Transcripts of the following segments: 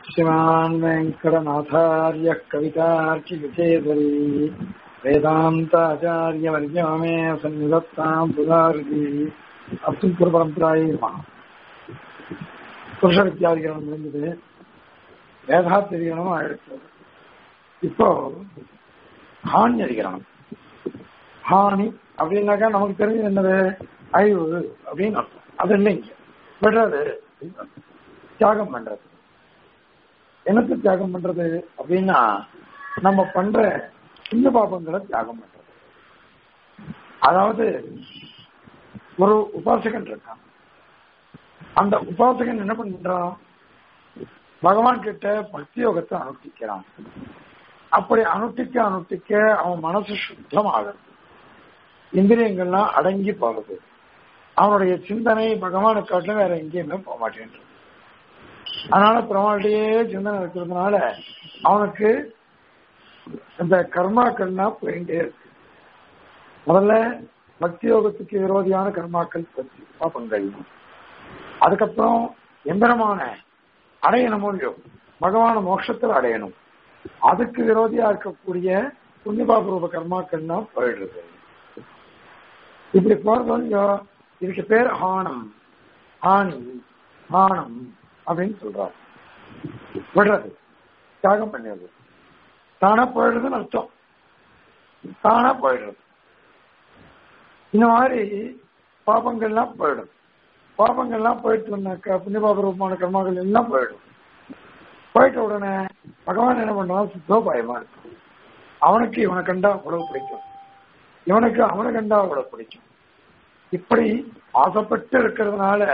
श्रीमान् वेङ्कटनाथार्यः कवितार्किविचेतरी वेदान्ताचार्यवर्यो मे सन्निधत्ताम् पुदारति அப்துல் பரம்பராயே புருஷ வித்யாதிகரணம் இருந்தது வேதாத்திரிகரணம் ஆயிடுச்சு இப்போ ஹானி அதிகரணம் ஹானி அப்படின்னாக்கா நமக்கு தெரிஞ்சது என்னது அழிவு அப்படின்னு அர்த்தம் அது இல்லைங்க விடுறது தியாகம் பண்றது என்னத்தை தியாகம் பண்றது அப்படின்னா நம்ம பண்ற சின்ன பாபங்களை தியாகம் பண்றது அதாவது ஒரு உபாசகன் இருக்கான் அந்த உபாசகன் என்ன பண்றான் பகவான் கிட்ட பக்தி யோகத்தை அனுஷ்டிக்கிறான் அப்படி அனுஷ்டிக்க அனுஷ்டிக்க அவன் மனசு சுத்தமாகுது இந்திரியங்கள்லாம் அடங்கி போகுது அவனுடைய சிந்தனை பகவானை காட்டிலும் வேற எங்கேயுமே போக மாட்டேன்றது அதனால பெருமாளுடைய சிந்தனை இருக்கிறதுனால அவனுக்கு இந்த கர்மாக்கள்லாம் போயிட்டே இருக்கு முதல்ல பக்தி யோகத்துக்கு விரோதியான கர்மாக்கள் பற்றி பாப்பங்கள் அதுக்கப்புறம் எந்திரமான அடையணும் இல்லையோ பகவான மோட்சத்தில் அடையணும் அதுக்கு விரோதியா இருக்கக்கூடிய புண்ணியபாபூர்வ கர்மாக்கள்லாம் போயிடுறது இப்படி போறது இல்லையோ இதுக்கு பேர் ஹானம் ஹானி ஹானம் அப்படின்னு சொல்றாரு விடுறது தியாகம் பண்ணிடுறது தானா போயிடுறதுன்னு அர்த்தம் தானா போயிடுறது இந்த மாதிரி பாபங்கள்லாம் போயிடும் பாபங்கள்லாம் போயிட்டுனாக்கா புண்ணியபாபரூபமான கர்மாக்கள் எல்லாம் போயிடும் போயிட்ட உடனே பகவான் என்ன பண்றான் சுத்தோ பயமா இருக்கு அவனுக்கு இவனை கண்டா அவ்வளவு பிடிக்கும் இவனுக்கு அவனை கண்டா அவ்வளவு பிடிக்கும் இப்படி ஆசைப்பட்டு இருக்கிறதுனால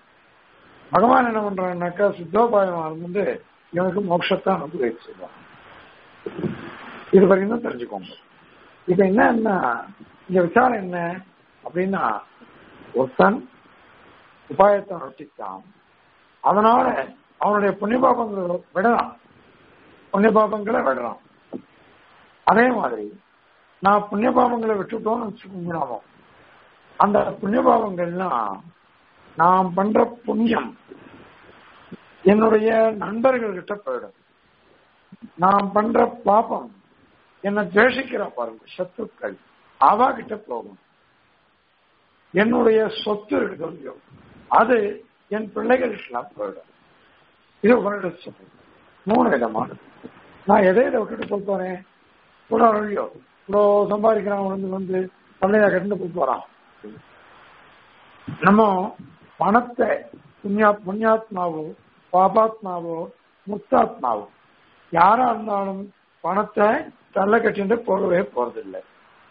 பகவான் என்ன பண்றான்னாக்கா சுத்தோபாயமா இருந்து இவனுக்கு மோட்சத்தை அனுபவிச்சிருவான் இது வரைக்கும் தான் தெரிஞ்சுக்கோங்க இப்ப என்ன இங்க விசாரம் என்ன அப்படின்னா ஒருத்தன் உபாயத்தை நொட்டித்தான் அதனால அவனுடைய புண்ணிய பாபங்களை விடலாம் புண்ணிய பாபங்களை விடலாம் அதே மாதிரி நான் புண்ணிய பாபங்களை விட்டுட்டோம்னு வச்சுக்கோங்க அந்த புண்ணிய பாபங்கள்லாம் நான் பண்ற புண்ணியம் என்னுடைய நண்பர்கள் கிட்ட போயிடும் நான் பண்ற பாபம் என்னை துவேஷிக்கிற பாருங்க சத்துக்கள் அவா கிட்ட போகும் என்னுடைய சொத்து இருக்குது அது என் பிள்ளைகளுக்கெல்லாம் போயிடும் இது உங்களுடைய சொத்து மூணு விதமான நான் எதை இதை விட்டுட்டு போய் போறேன் கூட வழியோ இவ்வளோ சம்பாதிக்கிறான் வந்து வந்து பிள்ளையா கட்டு போய் போறான் நம்ம பணத்தை புண்ணியா புண்ணியாத்மாவோ பாபாத்மாவோ முக்தாத்மாவோ யாரா இருந்தாலும் பணத்தை தள்ள கட்டிட்டு போகவே போறதில்லை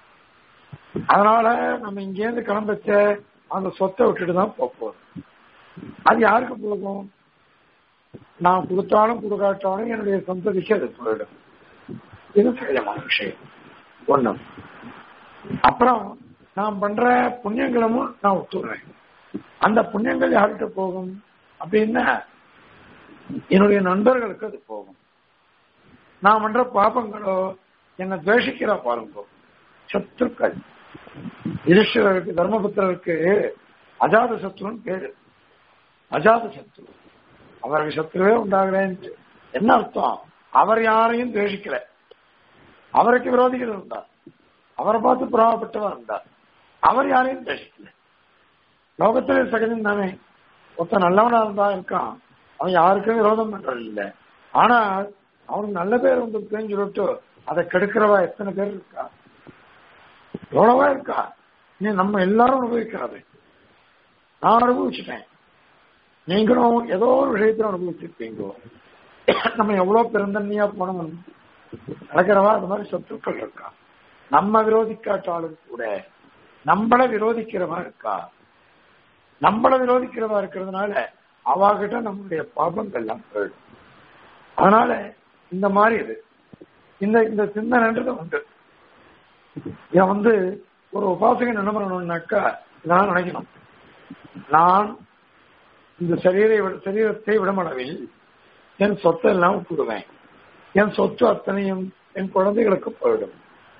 அதனால நம்ம இங்கேருந்து கிளம்பச்ச அந்த சொத்தை விட்டுட்டு தான் போறோம் அது யாருக்கு போகும் நான் கொடுத்தாலும் கொடுக்காட்டாலும் என்னுடைய சந்ததிக்கு அது போயிடும் இது சகஜமான விஷயம் ஒண்ணு அப்புறம் நான் பண்ற புண்ணியங்களும் நான் ஒத்துடுறேன் அந்த புண்ணியங்கள் யார்கிட்ட போகும் அப்படின்னா என்னுடைய நண்பர்களுக்கு அது போகும் நான் பண்ற பாப்பங்களோ என்னை துவேஷிக்கிற பாருங்க சத்துருக்கள் யுதிஷ்டருக்கு தர்மபுத்திரருக்கு அஜாத சத்ருன்னு பேரு அஜாத சத்ரு அவருக்கு சத்ருவே உண்டாகலன்ட்டு என்ன அர்த்தம் அவர் யாரையும் துவேஷிக்கல அவருக்கு விரோதிகள் இருந்தார் அவரை பார்த்து புறாவப்பட்டவர் இருந்தார் அவர் யாரையும் துவேஷிக்கல லோகத்திலே சகஜம் தானே ஒருத்தன் நல்லவனா இருந்தா இருக்கான் அவன் யாருக்கும் விரோதம் பண்றது இல்லை ஆனால் அவனுக்கு நல்ல பேர் வந்துருக்குன்னு சொல்லிட்டு அதை கெடுக்கிறவா எத்தனை பேர் இருக்கா எவ்வளவா இருக்கா நீ நம்ம எல்லாரும் அனுபவிக்கிறது நான் அனுபவிச்சுட்டேன் நீங்களும் ஏதோ ஒரு விஷயத்துல அனுபவிச்சிருப்பீங்க நம்ம எவ்வளவு பெருந்தன்மையா போனோம் நடக்கிறவா அது மாதிரி சொத்துக்கள் இருக்கா நம்ம விரோதிக்காட்டாலும் கூட நம்மள விரோதிக்கிறவா இருக்கா நம்மள விரோதிக்கிறவா இருக்கிறதுனால அவாகிட்ட நம்மளுடைய பாபங்கள்லாம் போயிடும் அதனால இந்த மாதிரி இது இந்த இந்த சிந்தனைன்றது உண்டு இவன் வந்து ஒரு உபாசகன் என்ன பண்ணணும்னாக்கா இதெல்லாம் நினைக்கணும் நான் இந்த சரீரை சரீரத்தை விடமளவில் என் சொத்தை எல்லாம் விட்டுடுவேன் என் சொத்து அத்தனையும் என் குழந்தைகளுக்கு போயிடும்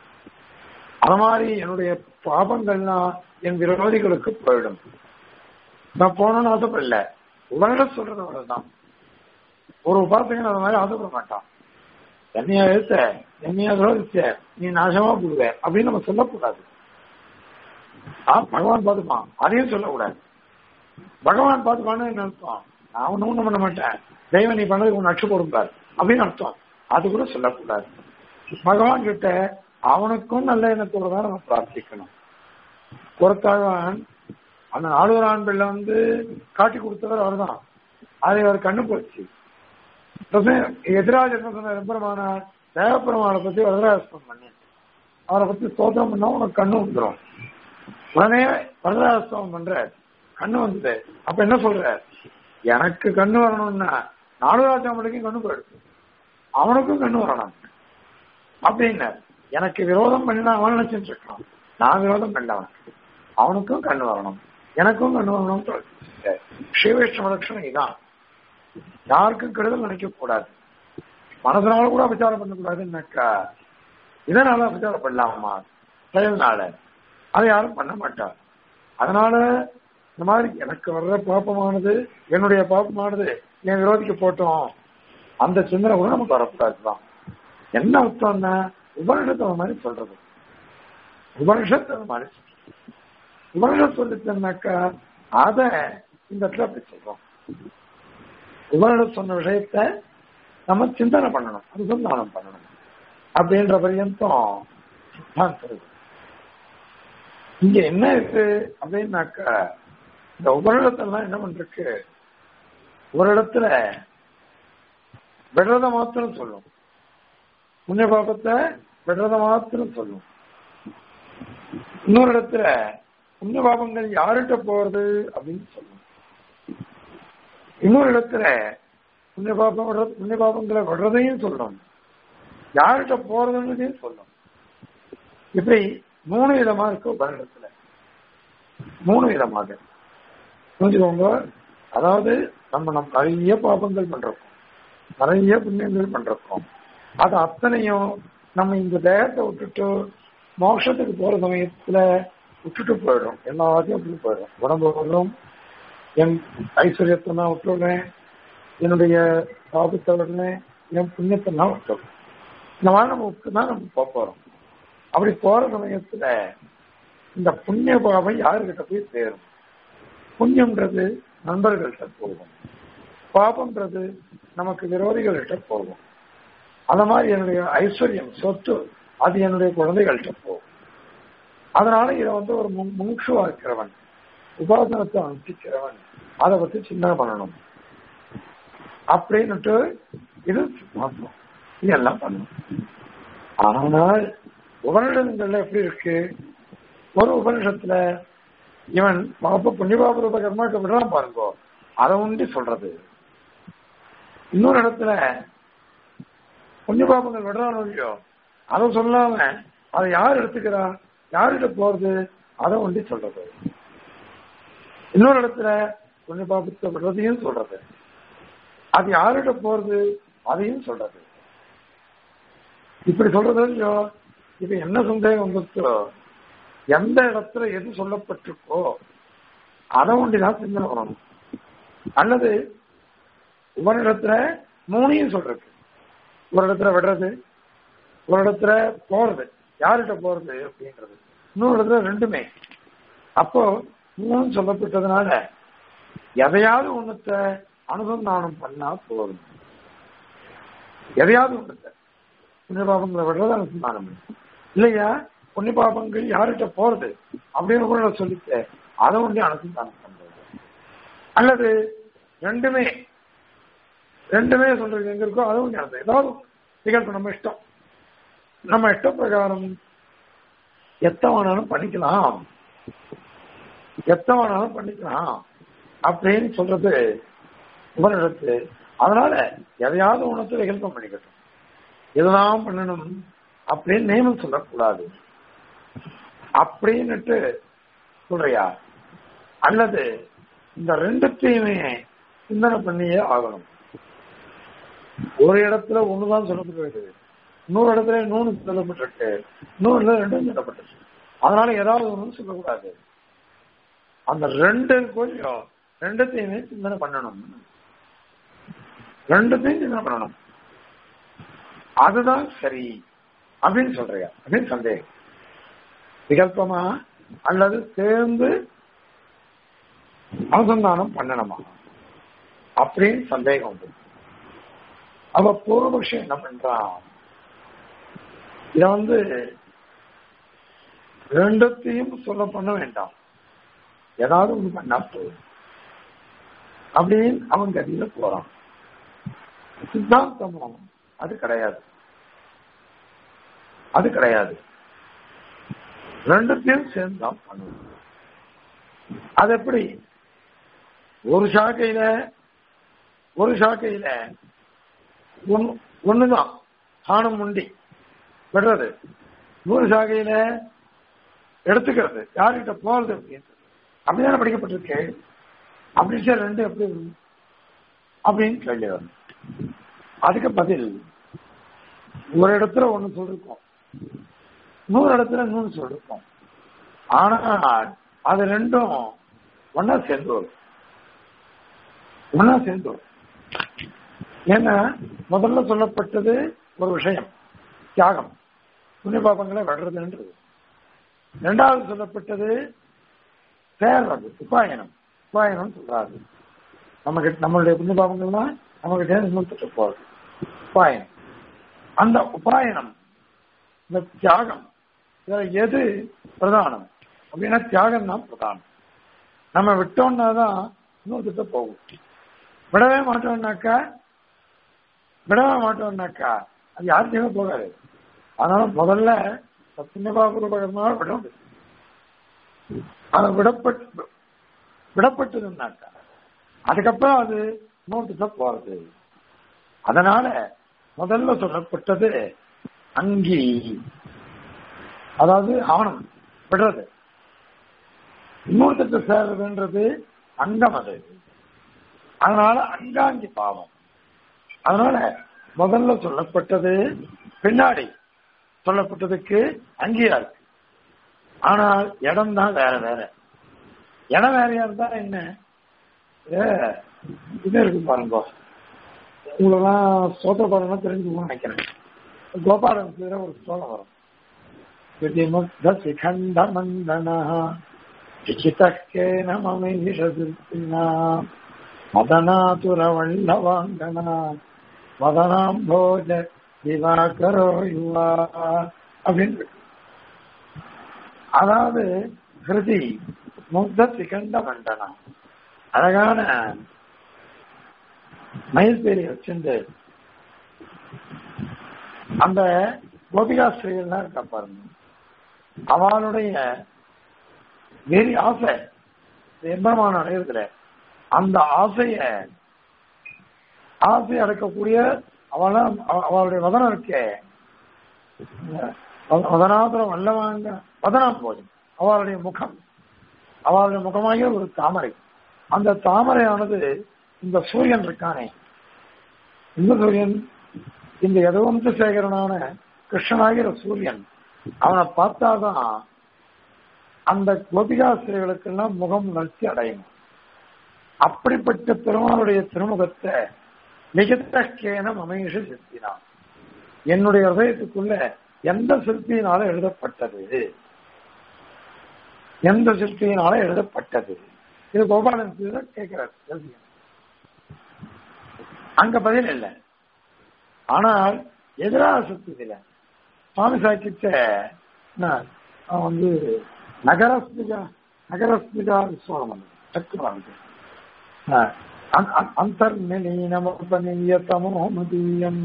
அது மாதிரி என்னுடைய பாபங்கள்லாம் என் விரோதிகளுக்கு போயிடும் நான் போகணும்னு ஆசைப்படல உடனே சொல்றது அவ்வளவுதான் ஒரு உபாசகன் அந்த மாதிரி ஆசைப்பட மாட்டான் என்னையா எழுத்த என்னையா விரோதிச்ச நீ நாசமா போடுவ அப்படின்னு நம்ம சொல்லக்கூடாது ஆ பகவான் பார்த்துப்பான் அதையும் சொல்லக்கூடாது பகவான் பார்த்துப்பான்னு என்ன அர்த்தம் நான் ஒன்றும் ஒன்றும் பண்ண மாட்டேன் தெய்வம் நீ பண்ணதுக்கு ஒன்று அச்சு கொடுப்பார் அப்படின்னு அர்த்தம் அது கூட சொல்லக்கூடாது பகவான் கிட்ட அவனுக்கும் நல்ல எண்ணத்தோட தான் நம்ம பிரார்த்திக்கணும் பொறுத்தாழ்வான் அந்த நாலூர் ஆண் பிள்ளை வந்து காட்டி கொடுத்தவர் அவர்தான் அதை அவர் கண்ணு போச்சு எதிராஜ சொன்ன எம்பெருமானார் தேவப்பெருமானை பத்தி வரதராஜஸ்தம் பண்ணேன் அவரை பத்தி ஸ்தோத்திரம் பண்ணா உனக்கு கண்ணு வந்துடும் உடனே வரதராஜஸ்தவம் பண்ற கண்ணு வந்தது அப்ப என்ன சொல்ற எனக்கு கண்ணு வரணும்னா நாடுராஜாமலுக்கும் கண்ணு போயிடுச்சு அவனுக்கும் கண்ணு வரணும் அப்படின்னு எனக்கு விரோதம் பண்ணினா அவன் நினைச்சுட்டு இருக்கான் நான் விரோதம் பண்ணவன் அவனுக்கும் கண்ணு வரணும் எனக்கும் கண்ணு வரணும் ஸ்ரீவைஷ்ணவ லட்சணம் இதான் யாருக்கும் கெடுதல் நினைக்க கூடாது மனசனால கூட அபச்சாரம் பண்ணக்கூடாதுன்னாக்கா இதனால அபச்சாரம் பண்ணலாமா செயல்னால அதை யாரும் பண்ண மாட்டார் அதனால இந்த மாதிரி எனக்கு வர்ற பாப்பமானது என்னுடைய பாப்பமானது என் விரோதிக்க போட்டோம் அந்த சிந்தனை கூட நமக்கு வரக்கூடாதுதான் என்ன அர்த்தம்னா உபனிஷத்து அந்த மாதிரி சொல்றது உபனிஷத்து அந்த மாதிரி சொல்றது உபனிஷத் சொல்லிச்சுனாக்கா அத இந்த இடத்துல அப்படி சொல்றோம் உபனிஷத் சொன்ன விஷயத்த நம்ம சிந்தனை பண்ணணும் அனுசந்தானம் பண்ணணும் அப்படின்ற பரியந்தம் சித்தாந்தம் இங்க என்ன இருக்கு அப்படின்னாக்கா இந்த உபனிடத்தெல்லாம் என்ன பண்றக்கு ஒரு இடத்துல விடுறத மாத்திரம் சொல்லும் புண்ணிய பாபத்தை விடுறத மாத்திரம் சொல்லும் இன்னொரு இடத்துல புண்ணிய பாபங்கள் யார்கிட்ட போறது அப்படின்னு சொல்லும் இன்னொரு இடத்துல புண்ணிய பாபம் விடுறது புண்ணிய பாபங்களை விடுறதையும் சொல்லும் யார்கிட்ட போறதுன்றதையும் சொல்லும் இப்படி மூணு விதமா இருக்கு உபநிடத்துல மூணு விதமாக புரிஞ்சுக்கோங்க அதாவது நம்ம நம்ம நிறைய பாபங்கள் பண்றோம் நிறைய புண்ணியங்கள் பண்றோம் அது அத்தனையும் நம்ம இந்த தேகத்தை விட்டுட்டு மோட்சத்துக்கு போற சமயத்துல விட்டுட்டு போயிடும் எல்லாத்தையும் விட்டுட்டு போயிடும் உடம்பு வரும் என் ஐஸ்வர்யத்தை நான் விட்டுடுறேன் என்னுடைய பாபத்தை விடுறேன் என் புண்ணியத்தை நான் விட்டுடுறேன் இந்த மாதிரி நம்ம விட்டு தான் நம்ம போக போறோம் அப்படி போற சமயத்துல இந்த புண்ணிய பாவம் யாருக்கிட்ட போய் சேரும் புண்ணியம்ன்றது நண்பர்கள்ட்ட போகும் பாபம்ன்றது நமக்கு விரோதிகள்கிட்ட போகும் அந்த மாதிரி என்னுடைய ஐஸ்வர்யம் சொத்து அது என்னுடைய குழந்தைகள்கிட்ட போகும் அதனால இதை வந்து ஒரு முமுட்சுவா இருக்கிறவன் உபாசனத்தை அனுப்பிக்கிறவன் அதை பத்தி சிந்தனை பண்ணணும் அப்படின்னுட்டு இது மாற்றம் இதெல்லாம் பண்ணணும் ஆனால் உபனிஷங்கள்ல எப்படி இருக்கு ஒரு உபனிஷத்துல இவன் பாப்ப புண்ணியபாப ரூப கர்மாக்க விடலாம் பாருங்க அதை உண்டி சொல்றது இன்னொரு இடத்துல புண்ணியபாபங்கள் விடுறானோ இல்லையோ அதை சொல்லாம அதை யார் எடுத்துக்கிறா யார்கிட்ட போறது அதை ஒண்டி சொல்றது இன்னொரு இடத்துல புண்ணிய பாபத்தை விடுறதையும் சொல்றது அது யார்கிட்ட போறது அதையும் சொல்றது இப்படி சொல்றது இல்லையோ இப்ப என்ன சந்தேகம் வந்துச்சோ எந்த இடத்துல எது சொல்லப்பட்டிருக்கோ அதை ஒண்டிதான் சிந்தனை பண்ணணும் அல்லது உபனிடத்துல மூணையும் சொல்றது ஒரு இடத்துல விடுறது ஒரு இடத்துல போறது யார்கிட்ட போறது அப்படின்றது இன்னொரு இடத்துல ரெண்டுமே அப்போ மூணு சொல்லப்பட்டதுனால எதையாவது ஒண்ணுத்த அனுசந்தானம் பண்ணா போதும் எதையாவது ஒண்ணுத்த புண்ணிய பாபங்களை விடுறது அனுசந்தானம் பண்ணு. இல்லையா புண்ணிய பாபங்கள் யார்கிட்ட போறது அப்படின்னு கூட சொல்லிட்டு அதை ஒன்றே அனுசந்தானம் பண்றது அல்லது ரெண்டுமே ரெண்டுமே சொல்றது எங்க இருக்கோ அதை ஒன்று அனுசம் ஏதாவது நிகழ்வு நம்ம இஷ்டம் நம்ம இஷ்ட பிரகாரம் எத்தவனாலும் பண்ணிக்கலாம் எத்தவனாலும் பண்ணிக்கலாம் அப்படின்னு சொல்றது உபனிடத்து அதனால எதையாவது உணர்த்து விகல்பம் பண்ணிக்கட்டும் இதுதான் பண்ணணும் அப்படின்னு நியமம் சொல்லக்கூடாது அப்படின்னுட்டு சொல்றியா அல்லது இந்த ரெண்டுத்தையுமே சிந்தனை பண்ணியே ஆகணும் ஒரு இடத்துல ஒண்ணுதான் சொல்லப்பட்டிருக்கு இன்னொரு இடத்துல நூறு சொல்லப்பட்டிருக்கு இன்னொரு இடத்துல ரெண்டும் சொல்லப்பட்டிருக்கு அதனால ஏதாவது ஒண்ணு சொல்லக்கூடாது அந்த ரெண்டு கொஞ்சம் ரெண்டுத்தையுமே சிந்தனை பண்ணணும் ரெண்டுத்தையும் என்ன பண்ணணும் அதுதான் சரி அப்படின்னு சொல்றியா அப்படின்னு சந்தேகம் விகல்பமா அல்லது சேர்ந்து அனுசந்தானம் பண்ணணுமா அப்படின்னு சந்தேகம் உண்டு அவ பூர்வபக்ஷம் என்ன பண்றான் இத வந்து ரெண்டத்தையும் சொல்ல பண்ண வேண்டாம் ஏதாவது ஒண்ணு பண்ணா போதும் அப்படின்னு அவன் கதியில போறான் சித்தாந்தமும் அது கிடையாது அது கிடையாது ரெண்டுத்தையும் சேர்ந்து தான் பண்ணணும் அது எப்படி ஒரு சாக்கையில ஒரு சாக்கையில ஒன்னு ஒண்ணுதான் சாணம் முண்டி விடுறது நூறு சாகையில எடுத்துக்கிறது யார்கிட்ட போறது அப்படின்னு அப்படிதானே படிக்கப்பட்டிருக்கு அப்படி சார் ரெண்டு எப்படி வரும்? அப்படின்னு கேள்வி வரும் அதுக்கு பதில் ஒரு இடத்துல ஒண்ணு சொல்லிருக்கோம் நூறு இடத்துல இன்னொன்னு சொல்லிருக்கோம் ஆனால் அது ரெண்டும் ஒன்னா சேர்ந்து வரும் ஒன்னா சேர்ந்து வரும் ஏன்னா முதல்ல சொல்லப்பட்டது ஒரு விஷயம் தியாகம் புண்ணிய பாபங்களை விடுறதுன்றது இரண்டாவது சொல்லப்பட்டது சேர்றது உபாயனம் உபாயனம் சொல்றாரு நமக்கு நம்மளுடைய புண்ணிய பாபங்கள்லாம் நமக்கு சேர்ந்து போறது உபாயனம் அந்த உபாயனம் இந்த தியாகம் இதுல எது பிரதானம் அப்படின்னா தியாகம் தான் பிரதானம் நம்ம விட்டோம்னா தான் இன்னொருத்த போகும் விடவே மாட்டோம்னாக்கா விடவே மாட்டோம்னாக்கா அது யாருக்குமே போகாது அதனால முதல்ல புண்ணியபாபூர்வகமாக விட அது விடப்பட்டு விடப்பட்டதுன்னாக்கா அதுக்கப்புறம் அது இன்னொருத்த போறது அதனால முதல்ல சொல்லப்பட்டது அங்கி அதாவது ஆவணம் விடுறது இன்னொருத்தத்தை சேர்றதுன்றது அங்கம் அது அதனால அங்காங்கி பாவம் அதனால முதல்ல சொல்லப்பட்டது பின்னாடி சொல்லப்பட்டதுக்கு அங்கேயா இருக்கு ஆனால் இடம் தான் வேற வேற இடம் வேறையா இருந்தா என்ன ஏ, இது இருக்கு பாருங்க உங்களெல்லாம் சோத்த பாருங்க தெரிஞ்சுக்கணும்னு நினைக்கிறேன் கோபாலன் ஒரு ஸ்லோகம் வரும் विधिमुग्धशिखण्डमण्डनः विचितः केन ममीषदृष्टिना मदनातुरवल्लवाङ्गना मदनाम्भोज दिवाकरो युवा அப்படின்னு அதாவது கிருதி முக்த சிகண்ட மண்டனம் அழகான மயில் பேரி வச்சிருந்து அந்த கோபிகாஸ்திரிகள்லாம் இருக்கா பாருங்க அவளுடைய வெறி ஆசை எம்பெருமான அடையிறதுல அந்த ஆசைய ஆசை அடக்கக்கூடிய அவள அவளுடைய வதனம் இருக்கே வதனாபுரம் வல்லவாங்க வதனம் போதும் அவளுடைய முகம் அவளுடைய முகமாகிய ஒரு தாமரை அந்த தாமரையானது இந்த சூரியன் இருக்கானே இந்த சூரியன் இந்த யதுவம்ச சேகரனான கிருஷ்ணனாகிற சூரியன் அவனை பார்த்தாதான் அந்த கோபிகாசிரியர்களுக்கெல்லாம் முகம் நல்சி அடையும் அப்படிப்பட்ட பெருமாளுடைய திருமுகத்தை நிகழ்த்தக்கேன மமேஷ சித்தினான் என்னுடைய ஹதயத்துக்குள்ள எந்த சிற்பியினால எழுதப்பட்டது எந்த சிற்பியினால எழுதப்பட்டது இது கோபாலன் கேட்கிறார் கேள்வியன். அங்க பதில் இல்லை ஆனால் எதிராக சுத்துதில்லை சுவாமி சாக்கிட்ட அவன் வந்து நகரஸ்மிகா நகரஸ்மிகா விஸ்வாமன் சக்கரவாதி அந்தர்நிலீனமோபனீயதமோ மதீயம்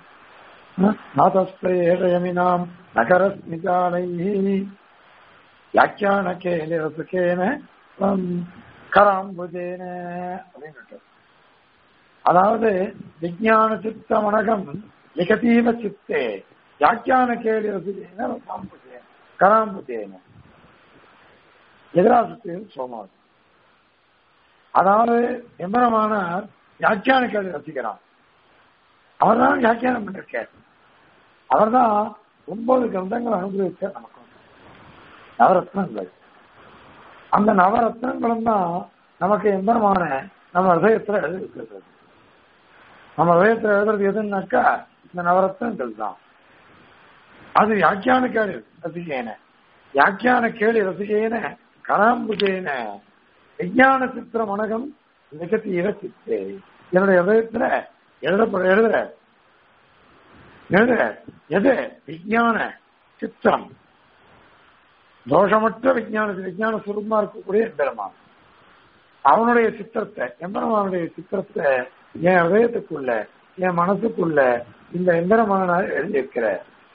நாதஸ்தேஷயமினாம் நகரஸ்மிகாலைः வியாக்கியானகேன ரசுகேன கராம்புஜேன அப்படின்னு அதாவது விஜயான சித்த மனகம் லிகதீவ சித்தே வியாக்கியான கேள்வி ரசிகேன ரசாம்புஜேன கராம்புஜேன எதிராசத்தில் சோமாவது அதாவது எம்பரமானார் வியாக்கியான கேள்வி ரசிக்கிறான் அவர் தான் வியாக்கியானம் பண்ணிருக்கார் அவர் தான் ஒன்பது கிரந்தங்கள் அனுபவிச்சார் நமக்கு நவரத்னங்கள் அந்த நவரத்னங்களும் தான் நமக்கு எம்பரமான நம்ம ஹதயத்துல எழுதிருக்கிறது நம்ம வேதத்துல எழுதுறது எதுன்னாக்கா இந்த நவரத்னங்கள் தான் அது வியாக்கியான கேள்வி ரசிகேன வியாக்கியான கேள்வி ரசிகேன கலாம்புஜேன விஞ்ஞான சித்திர மனகம் நிகழ்த்தீர சித்தே என்னுடைய இதயத்துல எழுதப்பட எழுதுற எழுதுற எது விஞ்ஞான சித்திரம் தோஷமற்ற விஞ்ஞான விஞ்ஞான சுரூபமா இருக்கக்கூடிய எம்பெருமான் அவனுடைய சித்திரத்தை எம்பெருமானுடைய சித்திரத்தை என் இதயத்துக்குள்ள என் மனசுக்குள்ள இந்த எம்பெருமானார் எழுதியிருக்கிற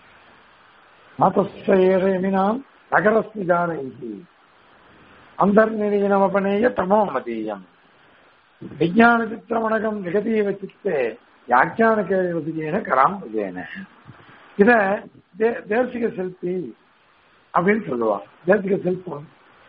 மாதஸ்தேமினாம் நகரஸ்மிதானி அந்தர்நிலையினமபனேய தமோமதீயம் விஜயான சித்திரமணகம் நிகதீவ சித்தே வியாக்கியான கேள்வின கராம்புஜேன இத தே- தேசிக சிற்பி அப்படின்னு சொல்லுவான் தேசிக சிற்பம்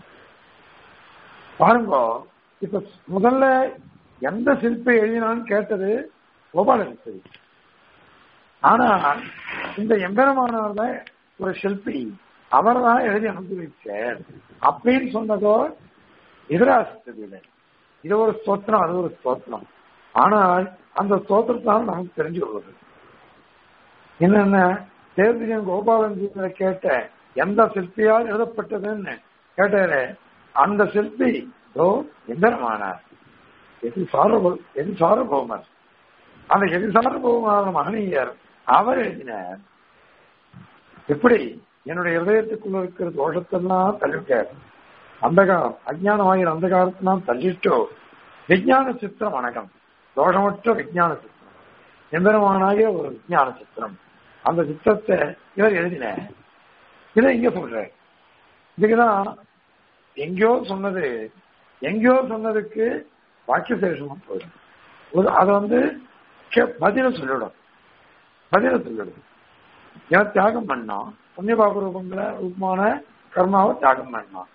பாருங்க இப்ப முதல்ல எந்த சிற்பி எழுதினான்னு கேட்டது கோபாலன் சரி ஆனா இந்த எம்பெருமானவர் தான் ஒரு சிற்பி அவர் தான் எழுதி அனுப்பி வச்சார் அப்படின்னு சொன்னதோ எதிராசித்தது இல்லை இது ஒரு ஸ்தோத்திரம் அது ஒரு ஸ்தோத்திரம் ஆனால் அந்த ஸ்தோத்திரத்தால் நமக்கு தெரிஞ்சு கொள்வது என்னென்ன தேர்தலின் கோபாலன் ஜீவனை கேட்ட எந்த சிற்பியால் எழுதப்பட்டதுன்னு கேட்டாரு அந்த சிற்பி ஓ எந்திரமானார் எது சாரபோ எது சாரபௌமர் அந்த எது சாரபௌமான மகனீயர் அவர் எழுதினார் எப்படி என்னுடைய இதயத்துக்குள்ள இருக்கிற தோஷத்தெல்லாம் தள்ளிட்டார் அந்தகாரம் அஜ்ஞானமாகிற அந்தகாரத்தெல்லாம் தள்ளிட்டோ விஞ்ஞான சித்திரம் வணக்கம் தோஷமற்ற விஞ்ஞான சித்திரம் எம்பெருமானாகிய ஒரு விஞ்ஞான சித்திரம் அந்த சித்திரத்தை இவர் எழுதினார் இதை இங்க சொல்றேன் இதுக்குதான் எங்கேயோ சொன்னது எங்கேயோ சொன்னதுக்கு வாக்கிய சேஷமா போயிடும் ஒரு- அது வந்து கே- பதில சொல்லிடும் பதில சொல்லிடும் ஏன் தியாகம் பண்ணான் புண்ணியபாப ரூபங்கள ரூபமான கர்மாவை தியாகம் பண்ணான்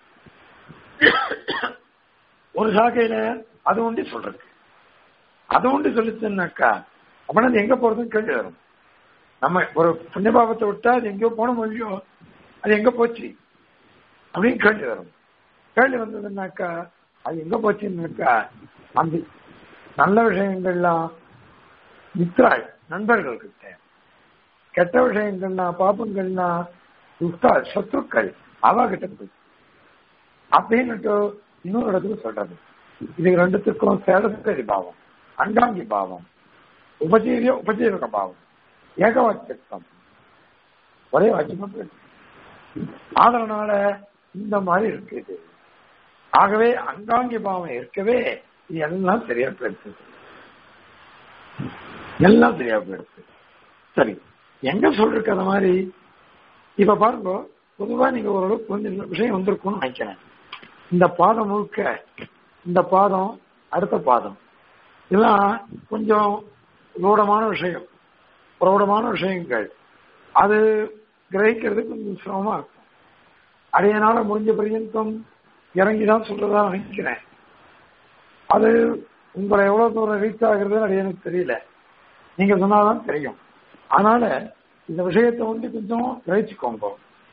ஒரு சாக்கையில அது ஒண்டி சொல்றது அது ஒண்டி சொல்லிச்சுன்னாக்கா அப்படின்னா அது எங்க போறதுன்னு கேள்வி வரும் நம்ம ஒரு புண்ணியபாபத்தை விட்டா அது எங்கேயோ போன மொழியோ அது எங்க போச்சு அப்படின்னு கேள்வி வரும் கேள்வி வந்ததுன்னாக்கா அது எங்க போச்சுன்னாக்கா அந்த நல்ல விஷயங்கள்லாம் மித்ராள் நண்பர்கள் கிட்ட கெட்ட விஷயங்கள்லாம் பாப்பங்கள்னா துஷ்டா சத்ருக்கள் அவ கிட்ட போச்சு அப்படின்னுட்டு இன்னொரு இடத்துல சொல்றது இது ரெண்டுத்துக்கும் சேடசரி பாவம் அண்டாங்கி பாவம் உபஜீவிய உபஜீவக பாவம் ஏகவாக்கியம் ஒரே வாக்கியமா போயிடுச்சு அதனால இந்த மாதிரி இருக்குது ஆகவே அங்காங்கி பாவம் இருக்கவே இது எல்லாம் சரியா போயிடுச்சு எல்லாம் சரியா போயிடுச்சு சரி எங்க சொல்றதுக்கு அந்த மாதிரி இப்ப பாருங்க பொதுவா நீங்க ஓரளவுக்கு கொஞ்சம் விஷயம் வந்திருக்கும்னு நினைக்கிறேன் இந்த பாதம் முழுக்க இந்த பாதம் அடுத்த பாதம் இதெல்லாம் கொஞ்சம் ரூடமான விஷயம் பிரௌடமான விஷயங்கள் அது கிரகிக்கிறது கொஞ்சம் சிரமமா இருக்கும் அடையனால முடிஞ்ச பரியந்தம் இறங்கிதான் சொல்றதா நினைக்கிறேன் அது உங்களை எவ்வளவு தூரம் ரீச் ஆகுறதுன்னு அது எனக்கு தெரியல நீங்க சொன்னாதான் தெரியும் அதனால இந்த விஷயத்தை வந்து கொஞ்சம் கிரகிச்சுக்கோங்க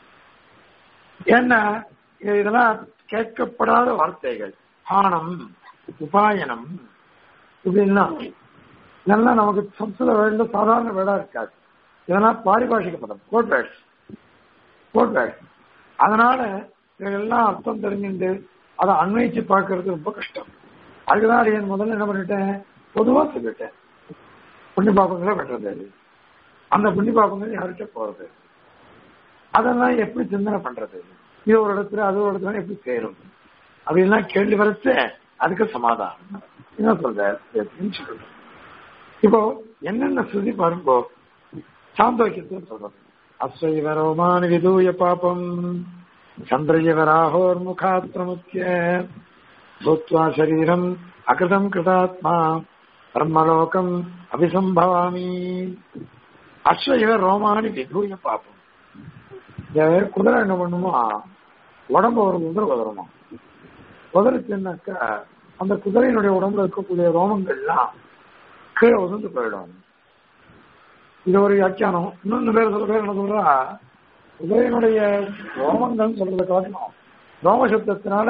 ஏன்னா இதெல்லாம் கேட்கப்படாத வார்த்தைகள் ஆனம் உபாயனம் இப்படின்னா இதெல்லாம் நமக்கு சம்ஸ்கிருத வேர்டுல சாதாரண வேடா இருக்காது இதெல்லாம் பாரிபாஷிக பதம் கோட் வேர்ட்ஸ் கோட் வேர்ட்ஸ் அதனால இதெல்லாம் அர்த்தம் தெரிஞ்சுட்டு அதை அன்வயிச்சு பார்க்கறது ரொம்ப கஷ்டம் அதுக்குதான் என் முதல்ல என்ன பண்ணிட்டேன் பொதுவா சொல்லிட்டேன் புண்ணி பாப்பங்களை வெட்டுறது அந்த புண்ணி பாப்பங்கள் யார்கிட்ட போறது அதெல்லாம் எப்படி சிந்தனை பண்றது இது ஒரு இடத்துல அது ஒரு இடத்துல எப்படி செய்யறது அப்படின்லாம் கேள்வி வரைச்சு அதுக்கு சமாதானம் என்ன சொல்ற அப்படின்னு சொல்றது இப்போ என்னென்ன ஸ்ருதி பாருங்கோ சாந்தோக்கியத்தை சொல்றது அஸ்வைவரோமானி விதூய பாபம் சந்திரயவராகோர் முகாத் பிரமுக்கிய பூத்வா சரீரம் அகிருதம் கிருதாத்மா பிரம்மலோகம் அபிசம்பவாமி அஸ்வைவ ரோமானி விதூய பாபம் இந்த குதிரை என்ன பண்ணுமா உடம்பு ஒரு குதிரை உதறமா உதறிச்சுன்னாக்கா அந்த குதிரையினுடைய உடம்புல இருக்கக்கூடிய ரோமங்கள்லாம் கீழே உதிர்ந்து போயிடும் இது ஒரு வியாக்கியானம் இன்னொன்னு பேர் சொல்ல பேர் என்ன சொல்றா குதிரையினுடைய ரோமங்கள் சொல்றதை காட்டணும் ரோம சப்தத்தினால